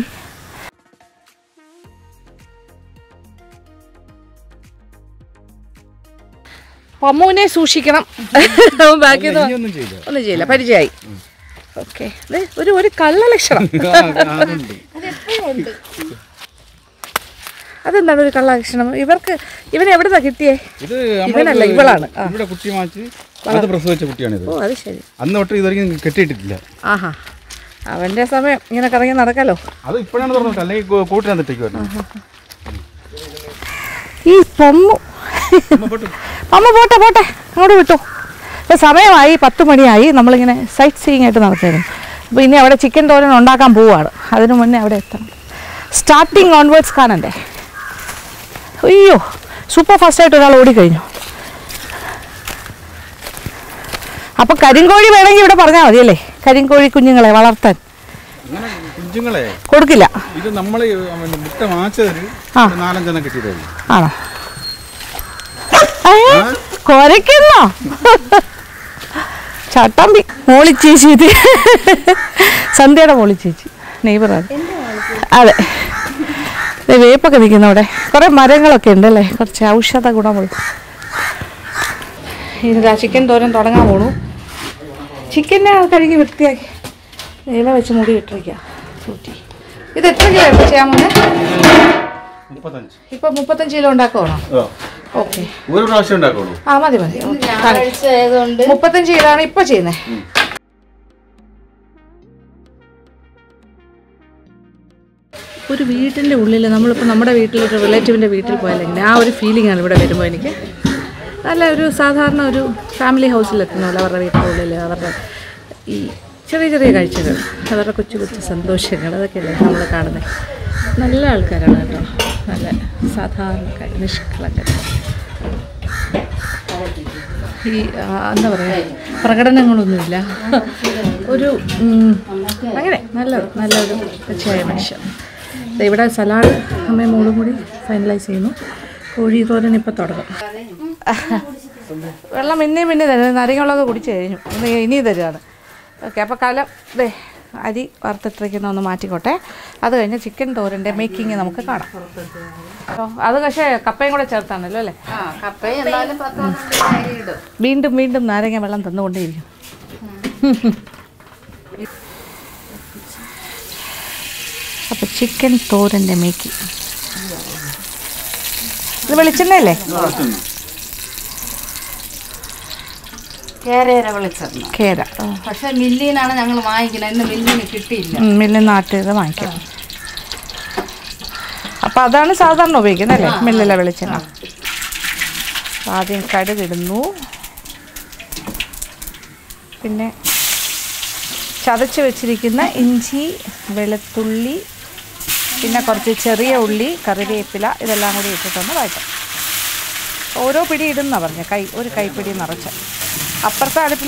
പമ്മുവിനെ സൂക്ഷിക്കണം ബാക്കി ഇനിയൊന്നും ചെയ്യില്ല ഒന്നും ചെയ്യില്ല പരിചയമായി ഓക്കെ ഒരു ഒരു കള്ള ലക്ഷണം ആ, അതുണ്ട് അതെന്താണ് ഒരു കള്ള ലക്ഷണം ഇവർക്ക് ഇവൻ എവിടുന്നാ കിട്ടിയേ ഇത് ഇവനല്ല, നമ്മള് ഇവളാണ്. ആ. ഇവിടെ കുട്ടി മാച്ച് അത് പ്രസവിച്ച കുട്ടിയാണിത് ഓ അത് ശരി അന്ന് തൊട്ട് ഇതുവരെയും കെട്ടിയിട്ടിട്ടില്ല ആഹാ അവൻ്റെ സമയം ഇങ്ങനെ കറങ്ങി നടക്കാലോ അത് ഇപ്പോഴാണ് തുറന്നിട്ട് അല്ലെങ്കിൽ കൂ- കൂട്ടിനകത്തിട്ടേക്കുമായിരുന്നു ഈ പമ്മു അമ്മ പോട്ടെ പോട്ടെ അങ്ങോട്ട് വിട്ടു ഇപ്പം സമയമായി പത്ത് മണിയായി നമ്മളിങ്ങനെ സൈറ്റ് സീയിങ് ആയിട്ട് നടക്കുകയായിരുന്നു അപ്പോൾ ഇനി അവിടെ ചിക്കൻ തോരൻ ഉണ്ടാക്കാൻ പോവുകയാണ് അതിനു മുന്നേ അവിടെ എത്തണം സ്റ്റാർട്ടിങ് ഓൺവേർഡ്സ് കാണണ്ടേ അയ്യോ സൂപ്പർ ഫാസ്റ്റായിട്ട് ഒരാൾ ഓടിക്കഴിഞ്ഞു അപ്പോൾ കരിങ്കോഴി വേണമെങ്കിൽ ഇവിടെ പറഞ്ഞാൽ മതിയല്ലേ കരിങ്കോഴി കുഞ്ഞുങ്ങളെ വളർത്താൻ അങ്ങനെ കുഞ്ഞുങ്ങളെ കൊടുക്കില്ല ഇത് നമ്മൾ മുട്ട വാങ്ങിച്ചതിന് ആ. ഒരു നാലഞ്ചെണ്ണം കിട്ടിയതായിരുന്നു ആണോ ഏ, കൊരയ്ക്കുന്നോ ചട്ടമ്പി മോളി ചേച്ചി ഇത് സന്ധ്യയുടെ മോളി ചേച്ചി നെയ്ബറാണ് അതെ ദേ വേപ്പൊക്കെ നിൽക്കുന്ന അവിടെ കുറേ മരങ്ങളൊക്കെ ഉണ്ടല്ലേ കുറച്ച് ഔഷധ ഗുണമുള്ള ഇതാ ചിക്കൻ തോരൻ തുടങ്ങാൻ പോണു ചിക്കനെ കഴുകി വൃത്തിയാക്കി ഇല വെച്ച് മുടി ഇട്ടിരിക്കുക കൂട്ടി ഇത് എത്ര കിലോ ചെയ്യാൻ മുന്നേ മുപ്പത്തഞ്ച് ഇപ്പൊ മുപ്പത്തഞ്ച് കിലോ ഉണ്ടാക്കുവാണോ ആ ഓക്കെ ഒരു പ്രാവശ്യം ഉണ്ടാക്കുള്ളൂ ആ മതി മതി ഞായറാഴ്ച ആയതുകൊണ്ട് മുപ്പത്തഞ്ച് കിലോ ആണ് ഇപ്പൊ ചെയ്യുന്നത് ഒരു വീട്ടിൻ്റെ ഉള്ളിൽ നമ്മളിപ്പോൾ നമ്മുടെ വീട്ടിലൊരു റിലേറ്റീവിൻ്റെ വീട്ടിൽ പോയാലെങ്കിൽ ആ ഒരു ഫീലിംഗ് ആണ് ഇവിടെ വരുമ്പോൾ എനിക്ക് നല്ല ഒരു സാധാരണ ഒരു ഫാമിലി ഹൗസിലെത്തുന്ന പോലെ അവരുടെ വീട്ടിൻ്റെ ഉള്ളിൽ അവരുടെ ഈ ചെറിയ ചെറിയ കാഴ്ചകൾ അവരുടെ കൊച്ചു കൊച്ചു സന്തോഷങ്ങൾ അതൊക്കെയല്ലേ നമ്മൾ കാണുന്നത് നല്ല ആൾക്കാരാണ് കേട്ടോ നല്ല സാധാരണക്കാർ നിഷ്കളങ്കർ ഈ ആ, എന്താ പറയുക പ്രകടനങ്ങളൊന്നുമില്ല ഒരു ഉം, അങ്ങനെ നല്ല നല്ലൊരു തീർച്ചയായ മനുഷ്യൻ ദേ ഇവിടെ സലാഡ് അമ്മയും മോളും കൂടി ഫൈനലൈസ് ചെയ്യുന്നു കോഴി തോരൻ ഇപ്പം തുടങ്ങും വെള്ളം പിന്നെയും പിന്നെ തരും നരങ്ങുള്ളത് കുടിച്ച് കഴിഞ്ഞു ഇനി ഇനി തരുവാണ് ഓക്കെ അപ്പോൾ കലം ദേ അരി വറുത്തിട്ടിരിക്കുന്ന ഒന്ന് മാറ്റിക്കോട്ടെ അത് കഴിഞ്ഞ് ചിക്കൻ തോരൻ്റെ മേക്കിങ് നമുക്ക് കാണാം ഓ, അത് പക്ഷേ കപ്പയും കൂടെ ചേർത്താണല്ലോ അല്ലേ ആ കപ്പയും എന്നാലും പത്ത് പന്ത്രണ്ട് അരി ഇടും വീണ്ടും വീണ്ടും നാരങ്ങ വെള്ളം തന്നുകൊണ്ടേയിരിക്കും അപ്പോൾ ചിക്കൻ തോരൻ്റെ മേക്കിങ് ഇത് വെളിച്ചെണ്ണയല്ലേ കേരേര വെളിച്ചെണ്ണ കേര ആ. പക്ഷെ മില്ലിനാണ് ഞങ്ങൾ വാങ്ങിക്കുന്നത് ഇന്ന് മില്ലിന് കിട്ടിയില്ല ഉം, മില്ലിൽ നാട്ട് ഇത് വാങ്ങിക്കാം അപ്പം അതാണ് സാധാരണ ഉപയോഗിക്കുന്നത് അല്ലേ മില്ലിലെ വെളിച്ചെണ്ണ അപ്പൊ ആദ്യം കടുകിടുന്നു പിന്നെ ചതച്ച് വെച്ചിരിക്കുന്ന ഇഞ്ചി വെളുത്തുള്ളി പിന്നെ കുറച്ച് ചെറിയ ഉള്ളി കറിവേപ്പില ഇതെല്ലാം കൂടി ഇട്ടിട്ടൊന്ന് വഴറ്റാം ഓരോ പിടി ഇടുന്ന പറഞ്ഞ കൈ ഒരു കൈപ്പിടി നിറച്ച് അപ്പുറത്തെ അടുപ്പിൽ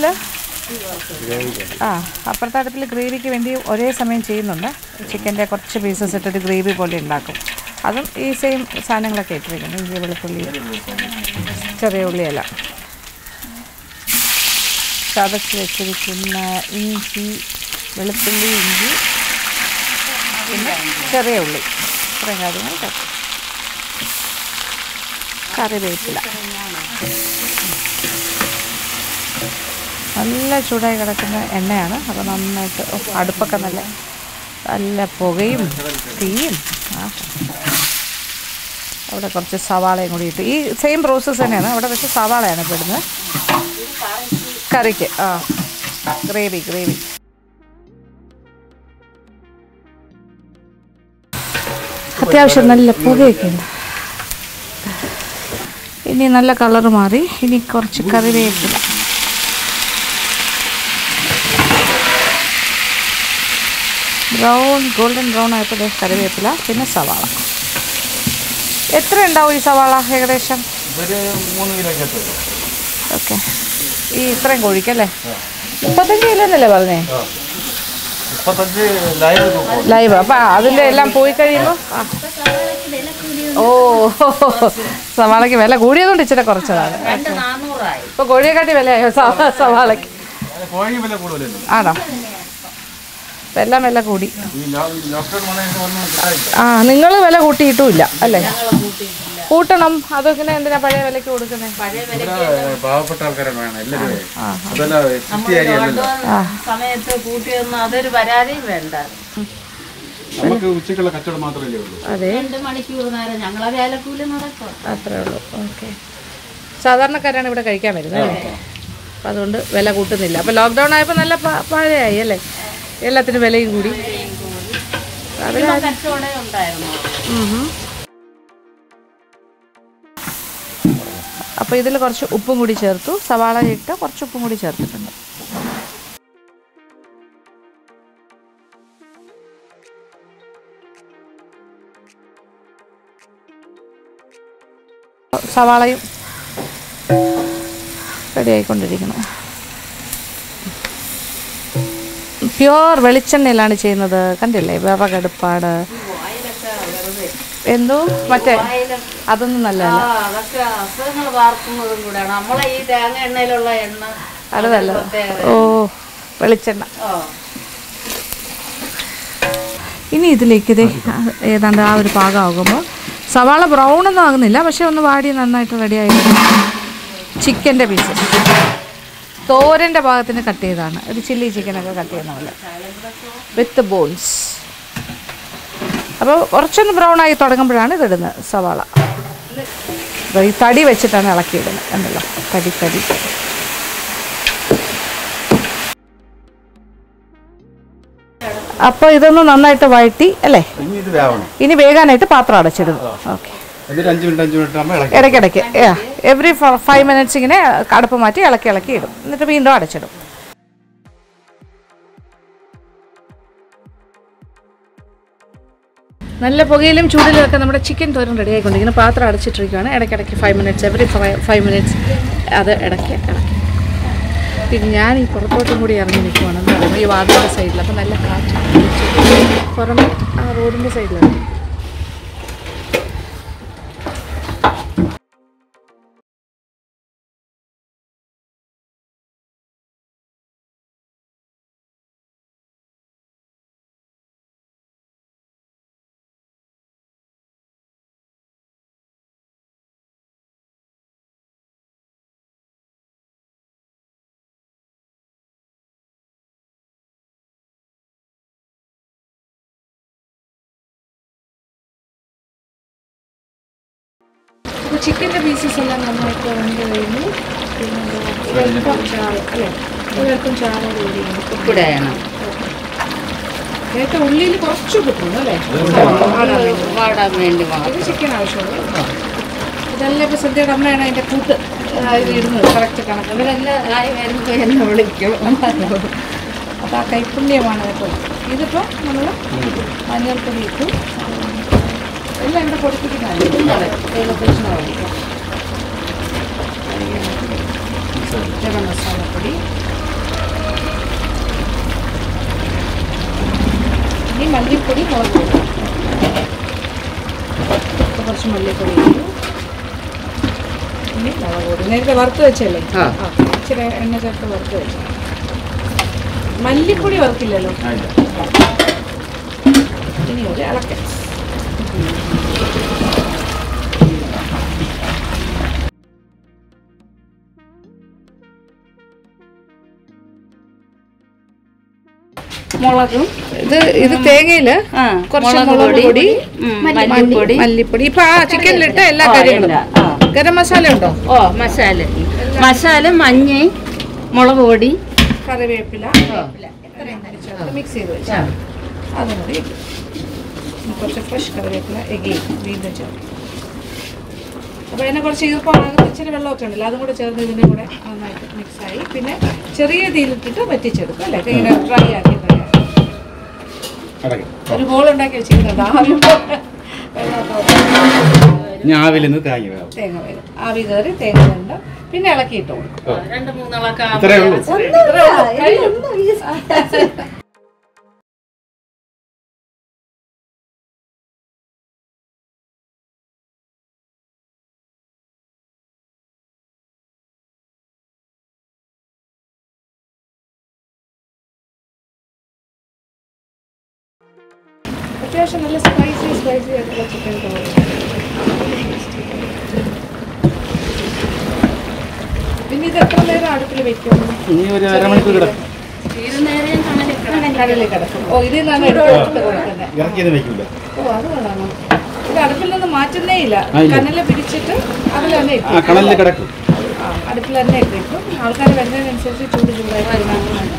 ആ അപ്പുറത്തെ അടുപ്പിൽ ഗ്രേവിക്ക് വേണ്ടി ഒരേ സമയം ചെയ്യുന്നുണ്ട് ചിക്കൻ്റെ കുറച്ച് പീസസ് ഇട്ടിട്ട് ഗ്രേവി പോലെ ഉണ്ടാക്കും അതും ഈ സെയിം സാധനങ്ങളൊക്കെ ഇട്ടിരിക്കുന്നു ഇഞ്ചി വെളുത്തുള്ളി ചെറിയ ഉള്ളിയെല്ലാം ചതച്ച് വെച്ചിരിക്കുന്ന ഇഞ്ചി വെളുത്തുള്ളി ഇഞ്ചി പിന്നെ ചെറിയ ഉള്ളി ഇത്രയും കാര്യങ്ങൾ ചേർക്കും കറിവേപ്പില നല്ല ചൂടായി കിടക്കുന്ന എണ്ണയാണ് അപ്പോൾ നന്നായിട്ട് ഓ, അടുപ്പൊക്കെ നല്ല നല്ല പുകയും തീയും ആ അവിടെ കുറച്ച് സവാളയും കൂടി ഇട്ട് ഈ സെയിം പ്രോസസ്സ് തന്നെയാണ് അവിടെ പക്ഷേ സവാളയാണ് ഇപ്പോൾ ഇടുന്നത് കറിക്ക് ആ ഗ്രേവി ഗ്രേവി അത്യാവശ്യം നല്ല പുകയൊക്കെ ഉണ്ട് ഇനി നല്ല കളർ മാറി ഇനി കുറച്ച് കറിവേപ്പില ബ്രൗൺ ഗോൾഡൻ ബ്രൗൺ ആയപ്പോൾ ദേ കറിവേപ്പില പിന്നെ സവാള എത്ര ഉണ്ടാവും ഈ സവാള ഏകദേശം ഒരു മൂന്ന് കിലോ ഓക്കെ ഈ ഇത്രയും കോഴിക്കല്ലേ മുപ്പത്തഞ്ച് കിലോ എന്നല്ലേ പറഞ്ഞേ മുപ്പത്തഞ്ച് ലൈവ് തൂക്കം ലൈവ് അപ്പം അതിൻ്റെ എല്ലാം പോയി കഴിയുമ്പോൾ ആ. ഓ സവാളയ്ക്ക് വില കൂടിയതുകൊണ്ട് ഇച്ചിരി കുറച്ചതാണ് രണ്ട് നാനൂറായി ഇപ്പോൾ കോഴിയെക്കാട്ടി വിലയായോ സവാ- സവാളയ്ക്ക് കോഴി വില കൂടുതലല്ലോ ആണോ ഇപ്പം എല്ലാം വില കൂടി ഈ ലോക്ക്ഡൗൺ വന്നതിന് ഒന്നും കിട്ടാനില്ല ആ നിങ്ങൾ വില കൂട്ടിയിട്ടുമില്ല അല്ലേ കൂട്ടണം അതൊക്കെ എന്തിനാ പഴയ വിലയ്ക്ക് കൊടുക്കുന്നത് ഇവിടെ പാവപ്പെട്ട ആൾക്കാരാണ് വേണം എല്ലാവരും അതല്ല സിറ്റി ഏരിയ അല്ലല്ലോ സമയത്ത് കൂട്ടിയൊന്നും അതൊരു പരാതിയും വേണ്ട നമുക്ക് ഉച്ചക്കുള്ള കച്ചവടം മാത്രമല്ലേ ഉള്ളൂ അതെ രണ്ട് മണിക്കൂർ നേരം ഞങ്ങളെ വേലക്കൂലി നടക്കും അത്രേ ഉള്ളൂ ഓക്കെ സാധാരണക്കാരാണ് ഇവിടെ കഴിക്കാൻ വരുന്നത് അല്ലേ അപ്പം അതുകൊണ്ട് വില കൂട്ടുന്നില്ല അപ്പോൾ ലോക്ക്ഡൗൺ ആയപ്പോൾ നല്ല പ- പഴയായി അല്ലേ എല്ലാത്തിനും വിലയും കൂടി അവർ കച്ചവടം ഉണ്ടായിരുന്നു അപ്പോൾ ഇതിൽ കുറച്ച് ഉപ്പും കൂടി ചേർത്തു സവാള ഇട്ട് കുറച്ച് ഉപ്പും കൂടി ചേർത്തിട്ടുണ്ട് സവാളയും റെഡി ആയിക്കൊണ്ടിരിക്കുന്നു പ്യുവർ വെളിച്ചെണ്ണയിലാണ് ചെയ്യുന്നത് കണ്ടില്ലേ വിറകടുപ്പാട് എന്തോ മറ്റേ അതൊന്നും നല്ലതല്ല ആ അതൊക്കെ അസുഖങ്ങൾ വാർക്കുന്നതും കൂടെയാണ് നമ്മളെ ഈ തേങ്ങ എണ്ണയിലുള്ള എണ്ണ അത് നല്ലത് ഓ വെളിച്ചെണ്ണ ഓ ഇനി ഇതിലേക്ക് ഇതേ ആ, ഏതാണ്ട് ആ ഒരു പാകമാകുമ്പോൾ സവാള ബ്രൗൺ ഒന്നും ആകുന്നില്ല പക്ഷെ ഒന്ന് വാടി നന്നായിട്ട് റെഡി ആയി ചിക്കൻ്റെ പീസ് തോരൻ്റെ ഭാഗത്തിന് കട്ട് ചെയ്തതാണ് ഒരു ചില്ലി ചിക്കനൊക്കെ കട്ട് ചെയ്യുന്ന പോലെ വിത്ത് ബോൺസ് അപ്പോൾ കുറച്ചൊന്ന് ബ്രൗൺ ആയി തുടങ്ങുമ്പോഴാണ് ഇതിടുന്നത് സവാള ദാ ഈ തടി വെച്ചിട്ടാണ് ഇളക്കിയിടുന്നത് എന്നല്ലോ തടി തടി അപ്പോൾ ഇതൊന്ന് നന്നായിട്ട് വഴറ്റി അല്ലേ ഇനി ഇത് വേവണം ഇനി വേകാനായിട്ട് പാത്രം അടച്ചിടുന്നു ഓക്കെ എന്നിട്ട് അഞ്ച് മിനിറ്റ് അഞ്ച് മിനിറ്റ് ആകുമ്പോൾ ഇളക്കി ഇടയ്ക്കിടയ്ക്ക് എവറി ഫൈവ് മിനിറ്റ്സ് ഇങ്ങനെ അടുപ്പ് മാറ്റി ഇളക്കി ഇളക്കി ഇടും എന്നിട്ട് വീണ്ടും അടച്ചിടും നല്ല പുകയിലും ചൂടിലും ഒക്കെ നമ്മുടെ ചിക്കൻ തോരൻ റെഡി ആയിക്കൊണ്ടിരിക്കുന്നു പാത്രം അടച്ചിട്ടിരിക്കുകയാണ് ഇടയ്ക്കിടയ്ക്ക് five minutes every five minutes അത് ഇടയ്ക്ക് ഇളക്കി പിന്നെ ഞാൻ ഈ പുറത്തോട്ടും കൂടി ഇറങ്ങി നിൽക്കുവാണ് എന്ന് പറയുമ്പോൾ ഈ വാതിലിൻ്റെ സൈഡിൽ അപ്പോൾ നല്ല കാറ്റ് പുറമെ ആ റോഡിൻ്റെ സൈഡിലാണ് അപ്പോൾ ചിക്കൻ്റെ പീസസ് എല്ലാം നന്നായിട്ട് വന്നു കഴിഞ്ഞു പിന്നെ ഒരല്പം ചാറ് അല്ലേ ഒരല്പം ചാറ് കൂടി ഉപ്പിടണം നേരത്തെ ഉള്ളിയിൽ കുറച്ച് കിട്ടുന്നു അല്ലേ വാടാൻ വേണ്ടി മാത്രം ഇത് ചിക്കൻ ആവശ്യമുള്ളൂ ഇതെല്ലാം ഇപ്പോൾ സദ്യയുടെ അമ്മയാണ് അതിൻ്റെ കൂട്ട് അതിൽ ഇടുന്നത് കറക്റ്റ് കണക്ക് ഇവരെല്ലാം ആയി വരുമ്പോൾ എന്നെ വിളിക്കും അപ്പോൾ ആ കൈപ്പുണ്യമാണ് കേട്ടോ ഇതിപ്പോൾ നമ്മൾ മഞ്ഞൾപ്പൊടി ഇട്ടു എല്ലാം ഇവിടെ പൊടിപ്പിക്കുന്നതല്ലേ ഗരം മസാലപ്പൊടി ഇനി മല്ലിപ്പൊടി മുളക് പൊടി ഇപ്പൊ കുറച്ച് മല്ലിപ്പൊടി ഇട്ടു ഇനി മുളക് പൊടി നേരത്തെ വറുത്ത് വെച്ചല്ലേ ആ. ആ ഇച്ചിരി എണ്ണ ചേർത്ത് വറുത്ത് വെച്ചു മല്ലിപ്പൊടി വറുക്കില്ലല്ലോ ഇനി ഒരു ഇളക്കം മുളകും ഇത് ഇത് തേങ്ങയില് ആ, കുറച്ച് മുളക് മുളക് പൊടി, പൊടി ഉം, മല്ലി- മല്ലിപ്പൊടി. മല്ലിപ്പൊടി ഇപ്പൊ ആ ചിക്കനിലിട്ട എല്ലാ ഓ, കാര്യങ്ങളും എല്ലാം, ആ. ഗരം മസാല ഉണ്ടോ ഓ മസാല മസാല മഞ്ഞ മുളക് പൊടി കറിവേപ്പില മിക്സ് ചെയ്ത് വെച്ചു അതും കൂടി ഇട്ടു. ഇനി കുറച്ച് ഫ്രഷ് കറിവേപ്പില എഗെയിൻ വീണ്ടും ചേർത്ത് അപ്പോൾ അതിനെ കുറച്ച് ഈർപ്പമാകുന്ന ഇച്ചിരി വെള്ളമൊക്കെ ഉണ്ടല്ലോ അതും കൂടെ ചേർന്ന് ഇതിൻ്റെ കൂടെ നന്നായിട്ട് മിക്സായി പിന്നെ ചെറിയ തീയിലിട്ടിട്ട് വറ്റിച്ചെടുക്കും അല്ലേ ഇങ്ങനെ ഡ്രൈ ആക്കി ഡ്രൈ ആക്കി അടക്കി ഒരു ഹോൾ ഉണ്ടാക്കി വെച്ചിരുന്നുണ്ട് ആവി പോലെ വെള്ളമൊക്കെ ഇനി ആവിൽ നിന്ന് തേങ്ങ വേവും തേങ്ങ വരും ആവി കയറി തേങ്ങ ഉണ്ട് പിന്നെ ഇളക്കിയിട്ട് കൊടുക്കും രണ്ട് മൂന്നിളക്ക ഇത്രയേ ഉള്ളൂ അത്യാവശ്യം നല്ല സ്പൈസി സ്പൈസി ആയിട്ടുള്ള ചിക്കൻ കറി പിന്നെ ഇത് എത്ര നേരം അടുപ്പിൽ വെക്കും ഇനി ഒരു അരമണിക്കൂർ കിടക്കും തീരുന്നേരം കണലിക്കണം കടലിൽ കിടക്കും ഓ ഇതിൽ നിന്നാണ് എടുത്ത് കൊടുക്കുന്നത് ഇറക്കിയത് വെക്കില്ല ഓ അത് കൊള്ളാമോ ഇത് അടുപ്പിൽ നിന്ന് മാറ്റുന്നേ ഇല്ല ആ, ഇല്ല. കനല് പിടിച്ചിട്ട് അതിൽ തന്നെ ആ ഇട്ടു കണലിൽ കിടക്കും ആ അടുപ്പിൽ തന്നെ ഇട്ടിട്ടു ആൾക്കാർ വരുന്നതിനനുസരിച്ച് ചൂട് ചൂടായി വരുന്നുണ്ട്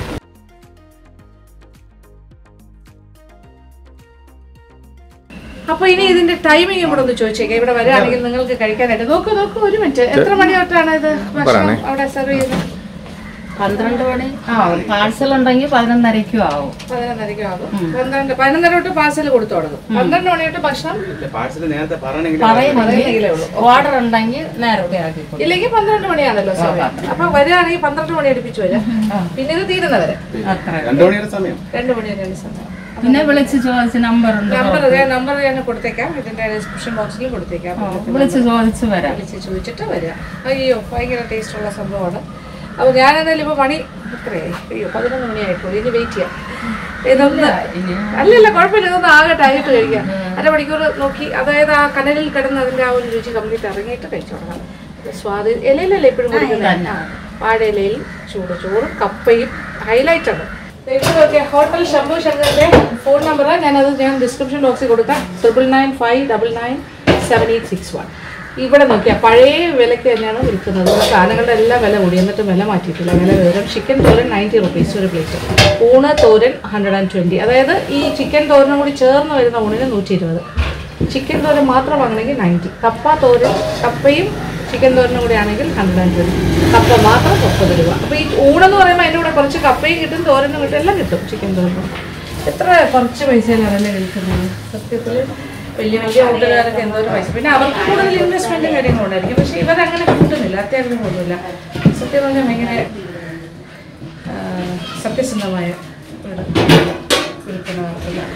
അപ്പൊ ഇനി ഇതിന്റെ ടൈമിംഗ് കൂടെ ഒന്ന് ചോദിച്ചേക്കാം ഇവിടെ വരികയാണെങ്കിൽ നിങ്ങൾക്ക് കഴിക്കാനായിട്ട് നോക്കൂ നോക്കൂ ഒരു മിനിറ്റ് എത്ര മണി തൊട്ടാണ് ഇത് ഭക്ഷണം അവിടെ സെർവ് ചെയ്യുന്നത് പന്ത്രണ്ട് മണി ആ പാഴ്സൽ ഉണ്ടെങ്കിൽ പതിനൊന്നരയ്ക്കും ആവും പതിനൊന്നരയ്ക്കും ആകും പന്ത്രണ്ട് പതിനൊന്നര തൊട്ട് പാർസൽ കൊടുത്തു തുടങ്ങും പന്ത്രണ്ട് മണി തൊട്ട് ഭക്ഷണം പാഴ്സൽ നേരത്തെ പറയണമെങ്കിൽ പറയുന്നെങ്കിലേ ഉള്ളൂ ഓർഡർ ഉണ്ടെങ്കിൽ നേരത്തെ ആക്കി കൊടുക്കും ഇല്ലെങ്കിൽ പന്ത്രണ്ട് മണിയാണല്ലോ സമയം അപ്പൊ വരികയാണെങ്കിൽ പന്ത്രണ്ട് മണി അടുപ്പിച്ച് വരാം പിന്നെ ഇത് തീരുന്നവരെ അത്ര രണ്ടു മണിയുടെ സമയം രണ്ട് മണി വരെയാണ് സമയം പിന്നെ വിളിച്ച് ചോദിച്ച് നമ്പർ ഉണ്ട് നമ്പർ നമ്പർ ഞാൻ കൊടുത്തേക്കാം ഇതിന്റെ ഡിസ്ക്രിപ്ഷൻ ബോക്സിൽ കൊടുത്തേക്കാം വിളിച്ച് ചോദിച്ച് വരാം വിളിച്ച് ചോദിച്ചിട്ട് വരിക അയ്യോ ഭയങ്കര ടേസ്റ്റ് ഉള്ള സംഭവമാണ് അപ്പോൾ ഞാൻ എന്തായാലും ഇപ്പോൾ പണി എത്രയായി അയ്യോ പതിനൊന്ന് മണിയായിട്ടുള്ളൂ ഇനി വെയിറ്റ് ചെയ്യാം ഇതൊന്ന് അല്ലല്ല കുഴപ്പമില്ല ഇതൊന്ന് ആകട്ടെ ആയിട്ട് കഴിക്കാം അരമണിക്കൂർ നോക്കി അതായത് ആ കനലിൽ കിടന്ന് അതിൻ്റെ ആ ഒരു രുചി കംപ്ലീറ്റ് ഇറങ്ങിയിട്ട് കഴിച്ചു തുടങ്ങാം സ്വാദ് ഇലയിലല്ലേ എപ്പോഴും കൊടുക്കുന്നത് വാഴയിലയിൽ ചൂട് ചോറും കപ്പയും ഹൈലൈറ്റ് ആണ് ഓക്കെ ഹോട്ടൽ ശംഭു ശങ്കറിന്റെ ഫോൺ നമ്പർ ഞാനത് ഞാൻ ഡിസ്ക്രിപ്ഷൻ ബോക്സിൽ കൊടുക്കാം triple nine five double nine seven eight six one ഇവിടെ നോക്കിയാൽ പഴയ വിലയ്ക്ക് തന്നെയാണ് വിൽക്കുന്നത് ഇവിടെ സാധനങ്ങളുടെ എല്ലാം വില കൂടി എന്നിട്ട് വില മാറ്റിയിട്ടില്ല വില വേറെ ചിക്കൻ തോരൻ നയൻറ്റി റുപ്പീസ് ഒരു പ്ലേറ്റ് ഊണ് തോരൻ ഹൺഡ്രഡ് ആൻഡ് ട്വൻറ്റി അതായത് ഈ ചിക്കൻ തോരനും കൂടി ചേർന്ന് വരുന്ന ഊണിന് നൂറ്റി ഇരുപത് ചിക്കൻ തോരൻ മാത്രം വാങ്ങണമെങ്കിൽ നയൻറ്റി കപ്പ തോരൻ കപ്പയും ചിക്കൻ തോരനും കൂടി ആണെങ്കിൽ ഹൺഡ്രഡ് ആൻഡ് ട്വൻറ്റി കപ്പ മാത്രം മുപ്പത് രൂപ അപ്പോൾ ഈ ഊണെന്ന് പറയുമ്പോൾ അതിൻ്റെ കൂടെ കുറച്ച് കപ്പയും കിട്ടും തോരനും കിട്ടും എല്ലാം കിട്ടും ചിക്കൻ തോരനും എത്ര കുറച്ച് പൈസയിലാണല്ലേ വിൽക്കുന്നത് സത്യത്തിൽ വലിയ വലിയ ഹോട്ടലുകാരൊക്കെ എന്തോ ഒരു പൈസ പിന്നെ അവർക്ക് കൂടുതൽ ഇൻവെസ്റ്റ്മെൻറ്റും കാര്യങ്ങളുണ്ടായിരിക്കും പക്ഷേ ഇവരങ്ങനെ കൂട്ടുന്നില്ല അത്യാവശ്യം ഒന്നുമില്ല സത്യം പറഞ്ഞാൽ ഭയങ്കര ആ, സത്യസന്ധമായ ഒരു വിൽപ്പന നടത്തുന്നതാണ്.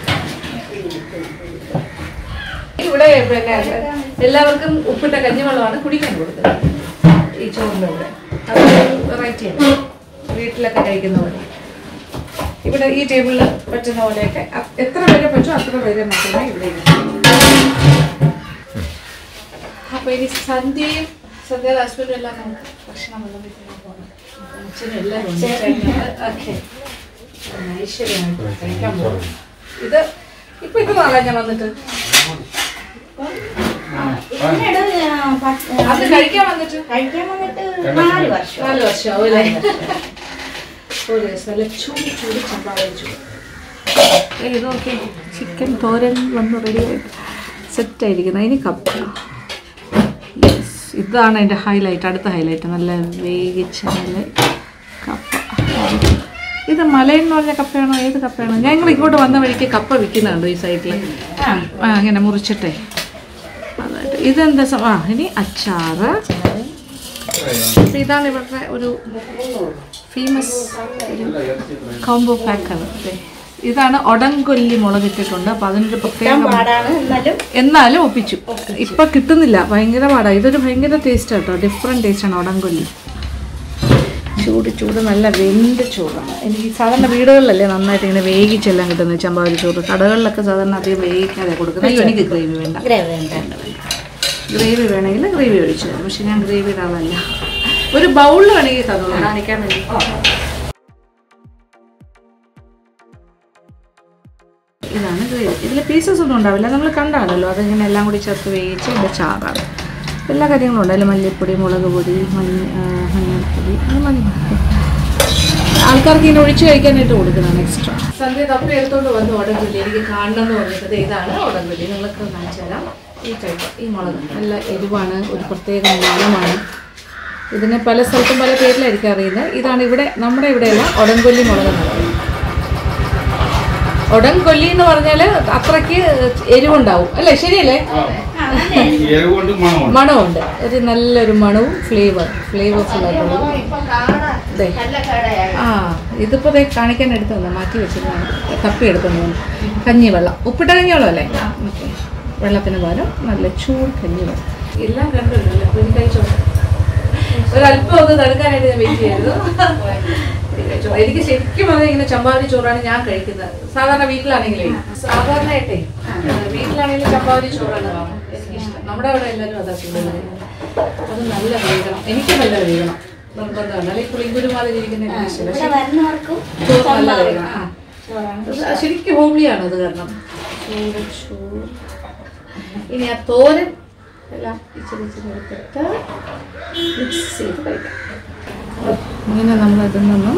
ഇവിടെ പിന്നെ എല്ലാവർക്കും ഉപ്പിട്ട കഞ്ഞിവെള്ളമാണ് കുടിക്കാൻ കൊടുക്കുന്നത് ഈ ചോറിൻ്റെ കൂടെ അത് വെറൈറ്റി ആണ് വീട്ടിലൊക്കെ കഴിക്കുന്ന പോലെ ഇവിടെ ഈ ടേബിളിൽ പറ്റുന്ന പോലെയൊക്കെ അ- എത്ര പേരെ പറ്റുമോ അത്ര പേരെ മാത്രമേ ഇവിടെ ഇരിക്കൂ അപ്പൊ ഇനി സന്ധ്യയും സന്ധ്യ ഹസ്ബൻഡും എല്ലാം നമുക്ക് ഭക്ഷണം വിളമ്പിക്കാൻ പോകണം അച്ഛനും എല്ലാവരും ഉണ്ട്. ചേട്ടനും ഒക്കെ ഐശ്വര്യമായിട്ട് കഴിക്കാൻ പോകണം ഇത് ഇപ്പൊ ഇത് നാളെ ഞാൻ വന്നിട്ട് പിന്നീട് ആ, പത്ത്- അത് കഴിക്കാൻ വന്നിട്ട് കഴിക്കാൻ വന്നിട്ട് നാല് വർഷം നാല് വർഷമാവും അല്ലേ ഒരു ദിവസം നല്ല ചൂട് ചൂട് ചമ്പാവരിച്ചു ഇത് നോക്കി ചിക്കൻ തോരൻ വന്ന് റെഡിയായിട്ട് സെറ്റായിരിക്കുന്നത് അതിന് കപ്പ യെസ് ഇതാണ് അതിൻ്റെ ഹൈലൈറ്റ് അടുത്ത ഹൈലൈറ്റ് നല്ല വേവിച്ച നല്ല കപ്പ ഇത് മലയെന്ന് പറഞ്ഞ കപ്പയാണോ ഏത് കപ്പയാണോ ഞങ്ങൾ ഇങ്ങോട്ട് വന്ന വഴിക്ക് കപ്പ വിൽക്കുന്നുണ്ടോ ഈ സൈഡിൽ ആ അങ്ങനെ മുറിച്ചിട്ടേ അതായിട്ട് ഇതെന്താ സം- ആ ഇനി അച്ചാറ് അപ്പൊ ഇതാണ് ഇവരുടെ ഒരു ഫേമസ് കോംബോ പാക്കാണ് ഇതാണ് ഒടങ്കൊല്ലി മുളക് ഇട്ടിട്ടുണ്ട് അപ്പൊ അതിനൊരു പ്രത്യേക പാടാണ് എന്നാലും എന്നാലും ഒപ്പിച്ചു ഇപ്പൊ കിട്ടുന്നില്ല ഭയങ്കര പാടാ ഇതൊരു ഭയങ്കര ടേസ്റ്റ് കേട്ടോ ഡിഫറെന്റ് ടേസ്റ്റ് ആണ് ഒടങ്കൊല്ലി ചൂട് ചൂട് നല്ല വെന്ത് ചോറാണ് എനിക്ക് സാധാരണ വീടുകളിലല്ലേ നന്നായിട്ട് ഇങ്ങനെ വേവിച്ചെല്ലാം കിട്ടുന്നത് ചമ്പാവരി ചോറ് കടകളിലൊക്കെ സാധാരണ അധികം വേവിക്കാതെ കൊടുക്കുന്നത് അയ്യോ, എനിക്ക് ഗ്രേവി വേണ്ട ഗ്രേവി വേണ്ട ഗ്രേവി വേണമെങ്കിൽ ഗ്രേവി ഒഴിച്ചു തരും പക്ഷെ ഞാൻ ഗ്രേവിയുടെ ആളല്ല ഒരു ബൗളിൽ വേണമെങ്കിൽ തന്നോളൂ കാണിക്കാൻ വേണ്ടി ഇതാണ് ഗ്രേവി ഇതിൽ പീസസ് ഒന്നും ഉണ്ടാവില്ല നമ്മൾ കണ്ടാണല്ലോ അതിങ്ങനെ എല്ലാം കൂടി ചേർത്ത് വേവിച്ച് ഇതിൻ്റെ ചാറാണ് എല്ലാ കാര്യങ്ങളും ഉണ്ട് അതിൽ മല്ലിപ്പൊടി മുളക് പൊടി മഞ്ഞ ആ, മഞ്ഞൾപ്പൊടി അത് മതി ആൾക്കാർക്ക് ഇങ്ങനെ ഒഴിച്ച് കഴിക്കാനായിട്ട് കൊടുക്കുന്നതാണ് എക്സ്ട്രാ സന്ധ്യ തപ്പി എടുത്തോണ്ട് വന്ന് ഉടമ്പുള്ളി എനിക്ക് കാണണം എന്ന് പറഞ്ഞിട്ട് ഇതാണ് ഉടമ്പുള്ളി നിങ്ങൾക്ക് കാണിച്ചു തരാം ഈ ടൈപ്പ് ഈ മുളക് നല്ല എരിവാണ് ഒരു പ്രത്യേക മണമാണ് ഇതിനെ പല സ്ഥലത്തും പല പേരിലായിരിക്കും അറിയുന്നത് ഇതാണ് ഇവിടെ നമ്മുടെ ഇവിടെയല്ല ഒടങ്കൊല്ലി മുളക് എന്ന് പറയുന്നത് ഒടങ്കൊല്ലി എന്ന് പറഞ്ഞാൽ അത്രയ്ക്ക് എരിവുണ്ടാവും അല്ലേ ശരിയല്ലേ എരിവുകൊണ്ട് മണമുണ്ട് മണമുണ്ട് ഒരു നല്ലൊരു മണവും ഫ്ലേവർ ഫ്ലേവർഫുൾ ആയിട്ടുള്ള ദേ. ആ ഇതിപ്പോ ദേ കാണിക്കാൻ എടുത്തു തന്നെ മാറ്റി വെച്ചിരുന്നതാണ് തപ്പി എടുത്തോണ്ട് വന്നു കഞ്ഞിവെള്ളം ഉപ്പിട്ട കഞ്ഞിവെള്ളം അല്ലേ ഓക്കെ വെള്ളത്തിന് പകരം നല്ല ചൂട് കഞ്ഞിവെള്ളം എല്ലാം കണ്ടല്ലോ അപ്പൊ ഇനി കഴിച്ചോട്ടെ ഒരല്പം ഒന്ന് തടുക്കാനായിട്ട് ഞാൻ വെയിറ്റ് ചെയ്തു കഴിച്ചോ. എനിക്ക് ശരിക്കും പറഞ്ഞാൽ ഇങ്ങനെ ചമ്പാവരി ചോറാണ് ഞാൻ കഴിക്കുന്നത് സാധാരണ വീട്ടിലാണെങ്കിലേ സാധാരണയായിട്ടേ വീട്ടിലാണെങ്കിലും ചമ്പാവരി ചോറാണ് എനിക്കിഷ്ടം നമ്മുടെ അവിടെ എല്ലാവരും അതാ കൂടുതൽ കഴിക്കുന്നത്. അത് നല്ല വേഗണം എനിക്ക് നല്ല വേഗണം നിർബന്ധമാണ് അല്ലെങ്കിൽ പുളിങ്കുരു മാതിരി ഇരിക്കുന്ന എനിക്ക് ഇഷ്ടമല്ല. ഇവിടെ വരുന്നവർക്കും ചോറ് നല്ല വേഗണം ആ. അത് ശരിക്കും ഹോംലിയാണ് അത് കാരണം ചോറ് ചോറ് ഇനി ആ തോരൻ എല്ലാം ഇച്ചിരി ഇച്ചിരി എടുത്തിട്ട് മിക്സ് ചെയ്ത് കഴിക്കാം ഇങ്ങനെ നമ്മൾ ഇതിൽ നിന്നും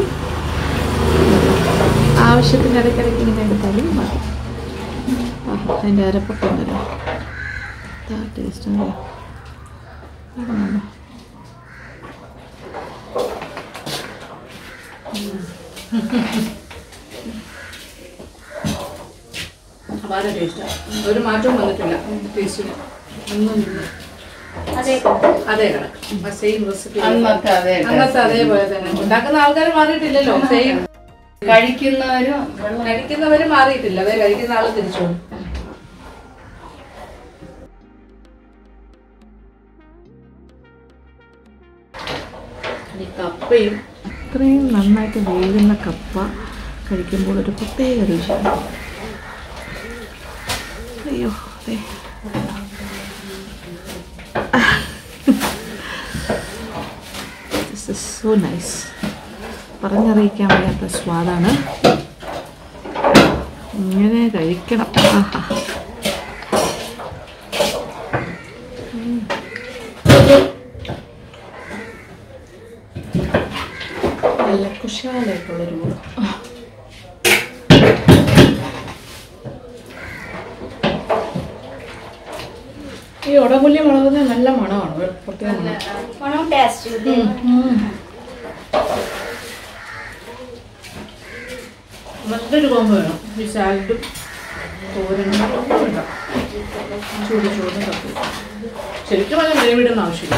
ആവശ്യത്തിന് ഇടയ്ക്കിടയ്ക്ക് ഇങ്ങനെ എടുത്താലും മതി ആ, അതിൻ്റെ അരപ്പൊക്കെ ഉണ്ടല്ലോ ടേസ്റ്റ് ഉണ്ടല്ലോ അതാണ്. വളരെ ടേസ്റ്റാണ് ഒരു മാറ്റവും വന്നിട്ടില്ല ടേസ്റ്റിന് ഒന്നും ഇല്ല. അതെ അതേ കിടക്കും സെയിം റെസിപ്പി അന്നത്തെ അതേ അന്നത്തെ അതേപോലെ തന്നെ ഉണ്ടാക്കുന്ന ആൾക്കാർ മാറിയിട്ടില്ലല്ലോ സെയിം കഴിക്കുന്നവരും കഴിക്കുന്നവര് മാറിയിട്ടില്ല അതേ കഴിക്കുന്ന ആള് തിരിച്ചു പോകും. ഈ കപ്പയും ഇത്രയും നന്നായിട്ട് വേകുന്ന കപ്പ കഴിക്കുമ്പോൾ ഒരു പ്രത്യേക രുചിയാണ് അയ്യോ അതെ ദിസ് ഇസ് സോ നൈസ് പറഞ്ഞറിയിക്കാൻ വയ്യാത്ത സ്വാദാണ് ഇങ്ങനെ കഴിക്കണം ആഹാ. ഉം. നല്ല കുശാലായിട്ടുള്ളൊരു ഊണ് ഈ ഉടമുല്ലി മുളകുന്ന നല്ല മണമാണ് പ്രത്യേക മണം മണം ടേസ്റ്റ് നല്ലൊരു കോമ്പ് വേണം ഈ സാലഡും തോരനും ഒന്നും വേണ്ട ചൂട് ചൂടും തപ്പി ശരിക്കും പറഞ്ഞാൽ ഗ്രേവിയുടെ ആവശ്യമില്ല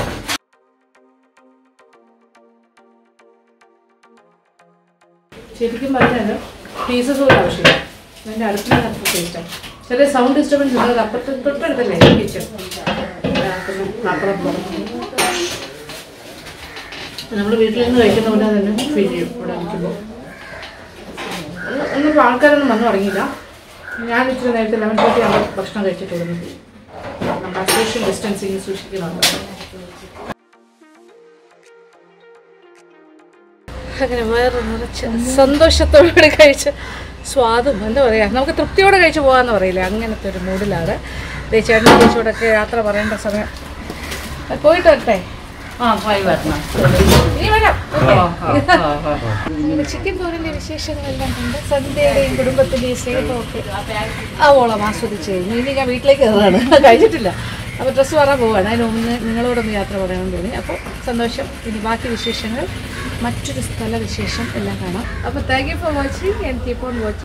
ശരിക്കും പറഞ്ഞാൽ പീസസ് പോലും ആവശ്യമില്ല അതിൻ്റെ അടുപ്പിന് അത്ര ടേസ്റ്റാണ് ചെറിയ സൗണ്ട് ഡിസ്റ്റർബൻസ് ഉണ്ട് അപ്പുറത്ത് തൊട്ടടുത്തല്ലേ കിച്ചൺ അപ്പുറം നമ്മൾ വീട്ടിൽ നിന്ന് കഴിക്കുന്ന പോലെ തന്നെ ഫീൽ ചെയ്യും ഇവിടെ നിൽക്കുമ്പോൾ ഒന്നും ഇപ്പോൾ ആൾക്കാരൊന്നും വന്നു തുടങ്ങിയില്ല ഞാൻ ഇച്ചിരി നേരത്തെ ലെവൻ തേർട്ടി ആകുമ്പോൾ ഭക്ഷണം കഴിച്ചിട്ട് തുടങ്ങി നമ്മൾ സോഷ്യൽ ഡിസ്റ്റൻസിങ് സൂക്ഷിക്കുന്നുണ്ട് അങ്ങനെ വേറെ നിറച്ച് സന്തോഷത്തോടുകൂടി കഴിച്ച് സ്വാദും എന്താ പറയുക നമുക്ക് തൃപ്തിയോടെ കഴിച്ച് പോകാമെന്ന് പറയില്ലേ അങ്ങനത്തെ ഒരു മൂഡിലാണ് ദേ ചേട്ടൻ ചേച്ചിയോടൊക്കെ യാത്ര പറയേണ്ട സമയം പോയിട്ട് വരട്ടെ ആ പോയി വരണം ഇനി വരാം ഓ, ഓ, ഓ, ഓ. നമ്മുടെ ചിക്കൻ തോരൻ്റെ വിശേഷങ്ങളെല്ലാം കണ്ട് സന്ധ്യയുടെയും കുടുംബത്തിൻ്റെയും സ്നേഹമൊക്കെ ആവോളം ആസ്വദിച്ച് കഴിഞ്ഞു ഇനി ഞാൻ വീട്ടിലേക്ക് കയറാണ് കഴിച്ചിട്ടില്ല അപ്പോൾ ഡ്രസ്സ് മാറാൻ പോവാണ് അതിന് മുന്നേ നിങ്ങളോടൊന്ന് യാത്ര പറയണമെന്ന് തോന്നി അപ്പോൾ സന്തോഷം ഇനി ബാക്കി വിശേഷങ്ങൾ മറ്റൊരു സ്ഥല വിശേഷം എല്ലാം കാണാം അപ്പോൾ thank you for watching and keep on watching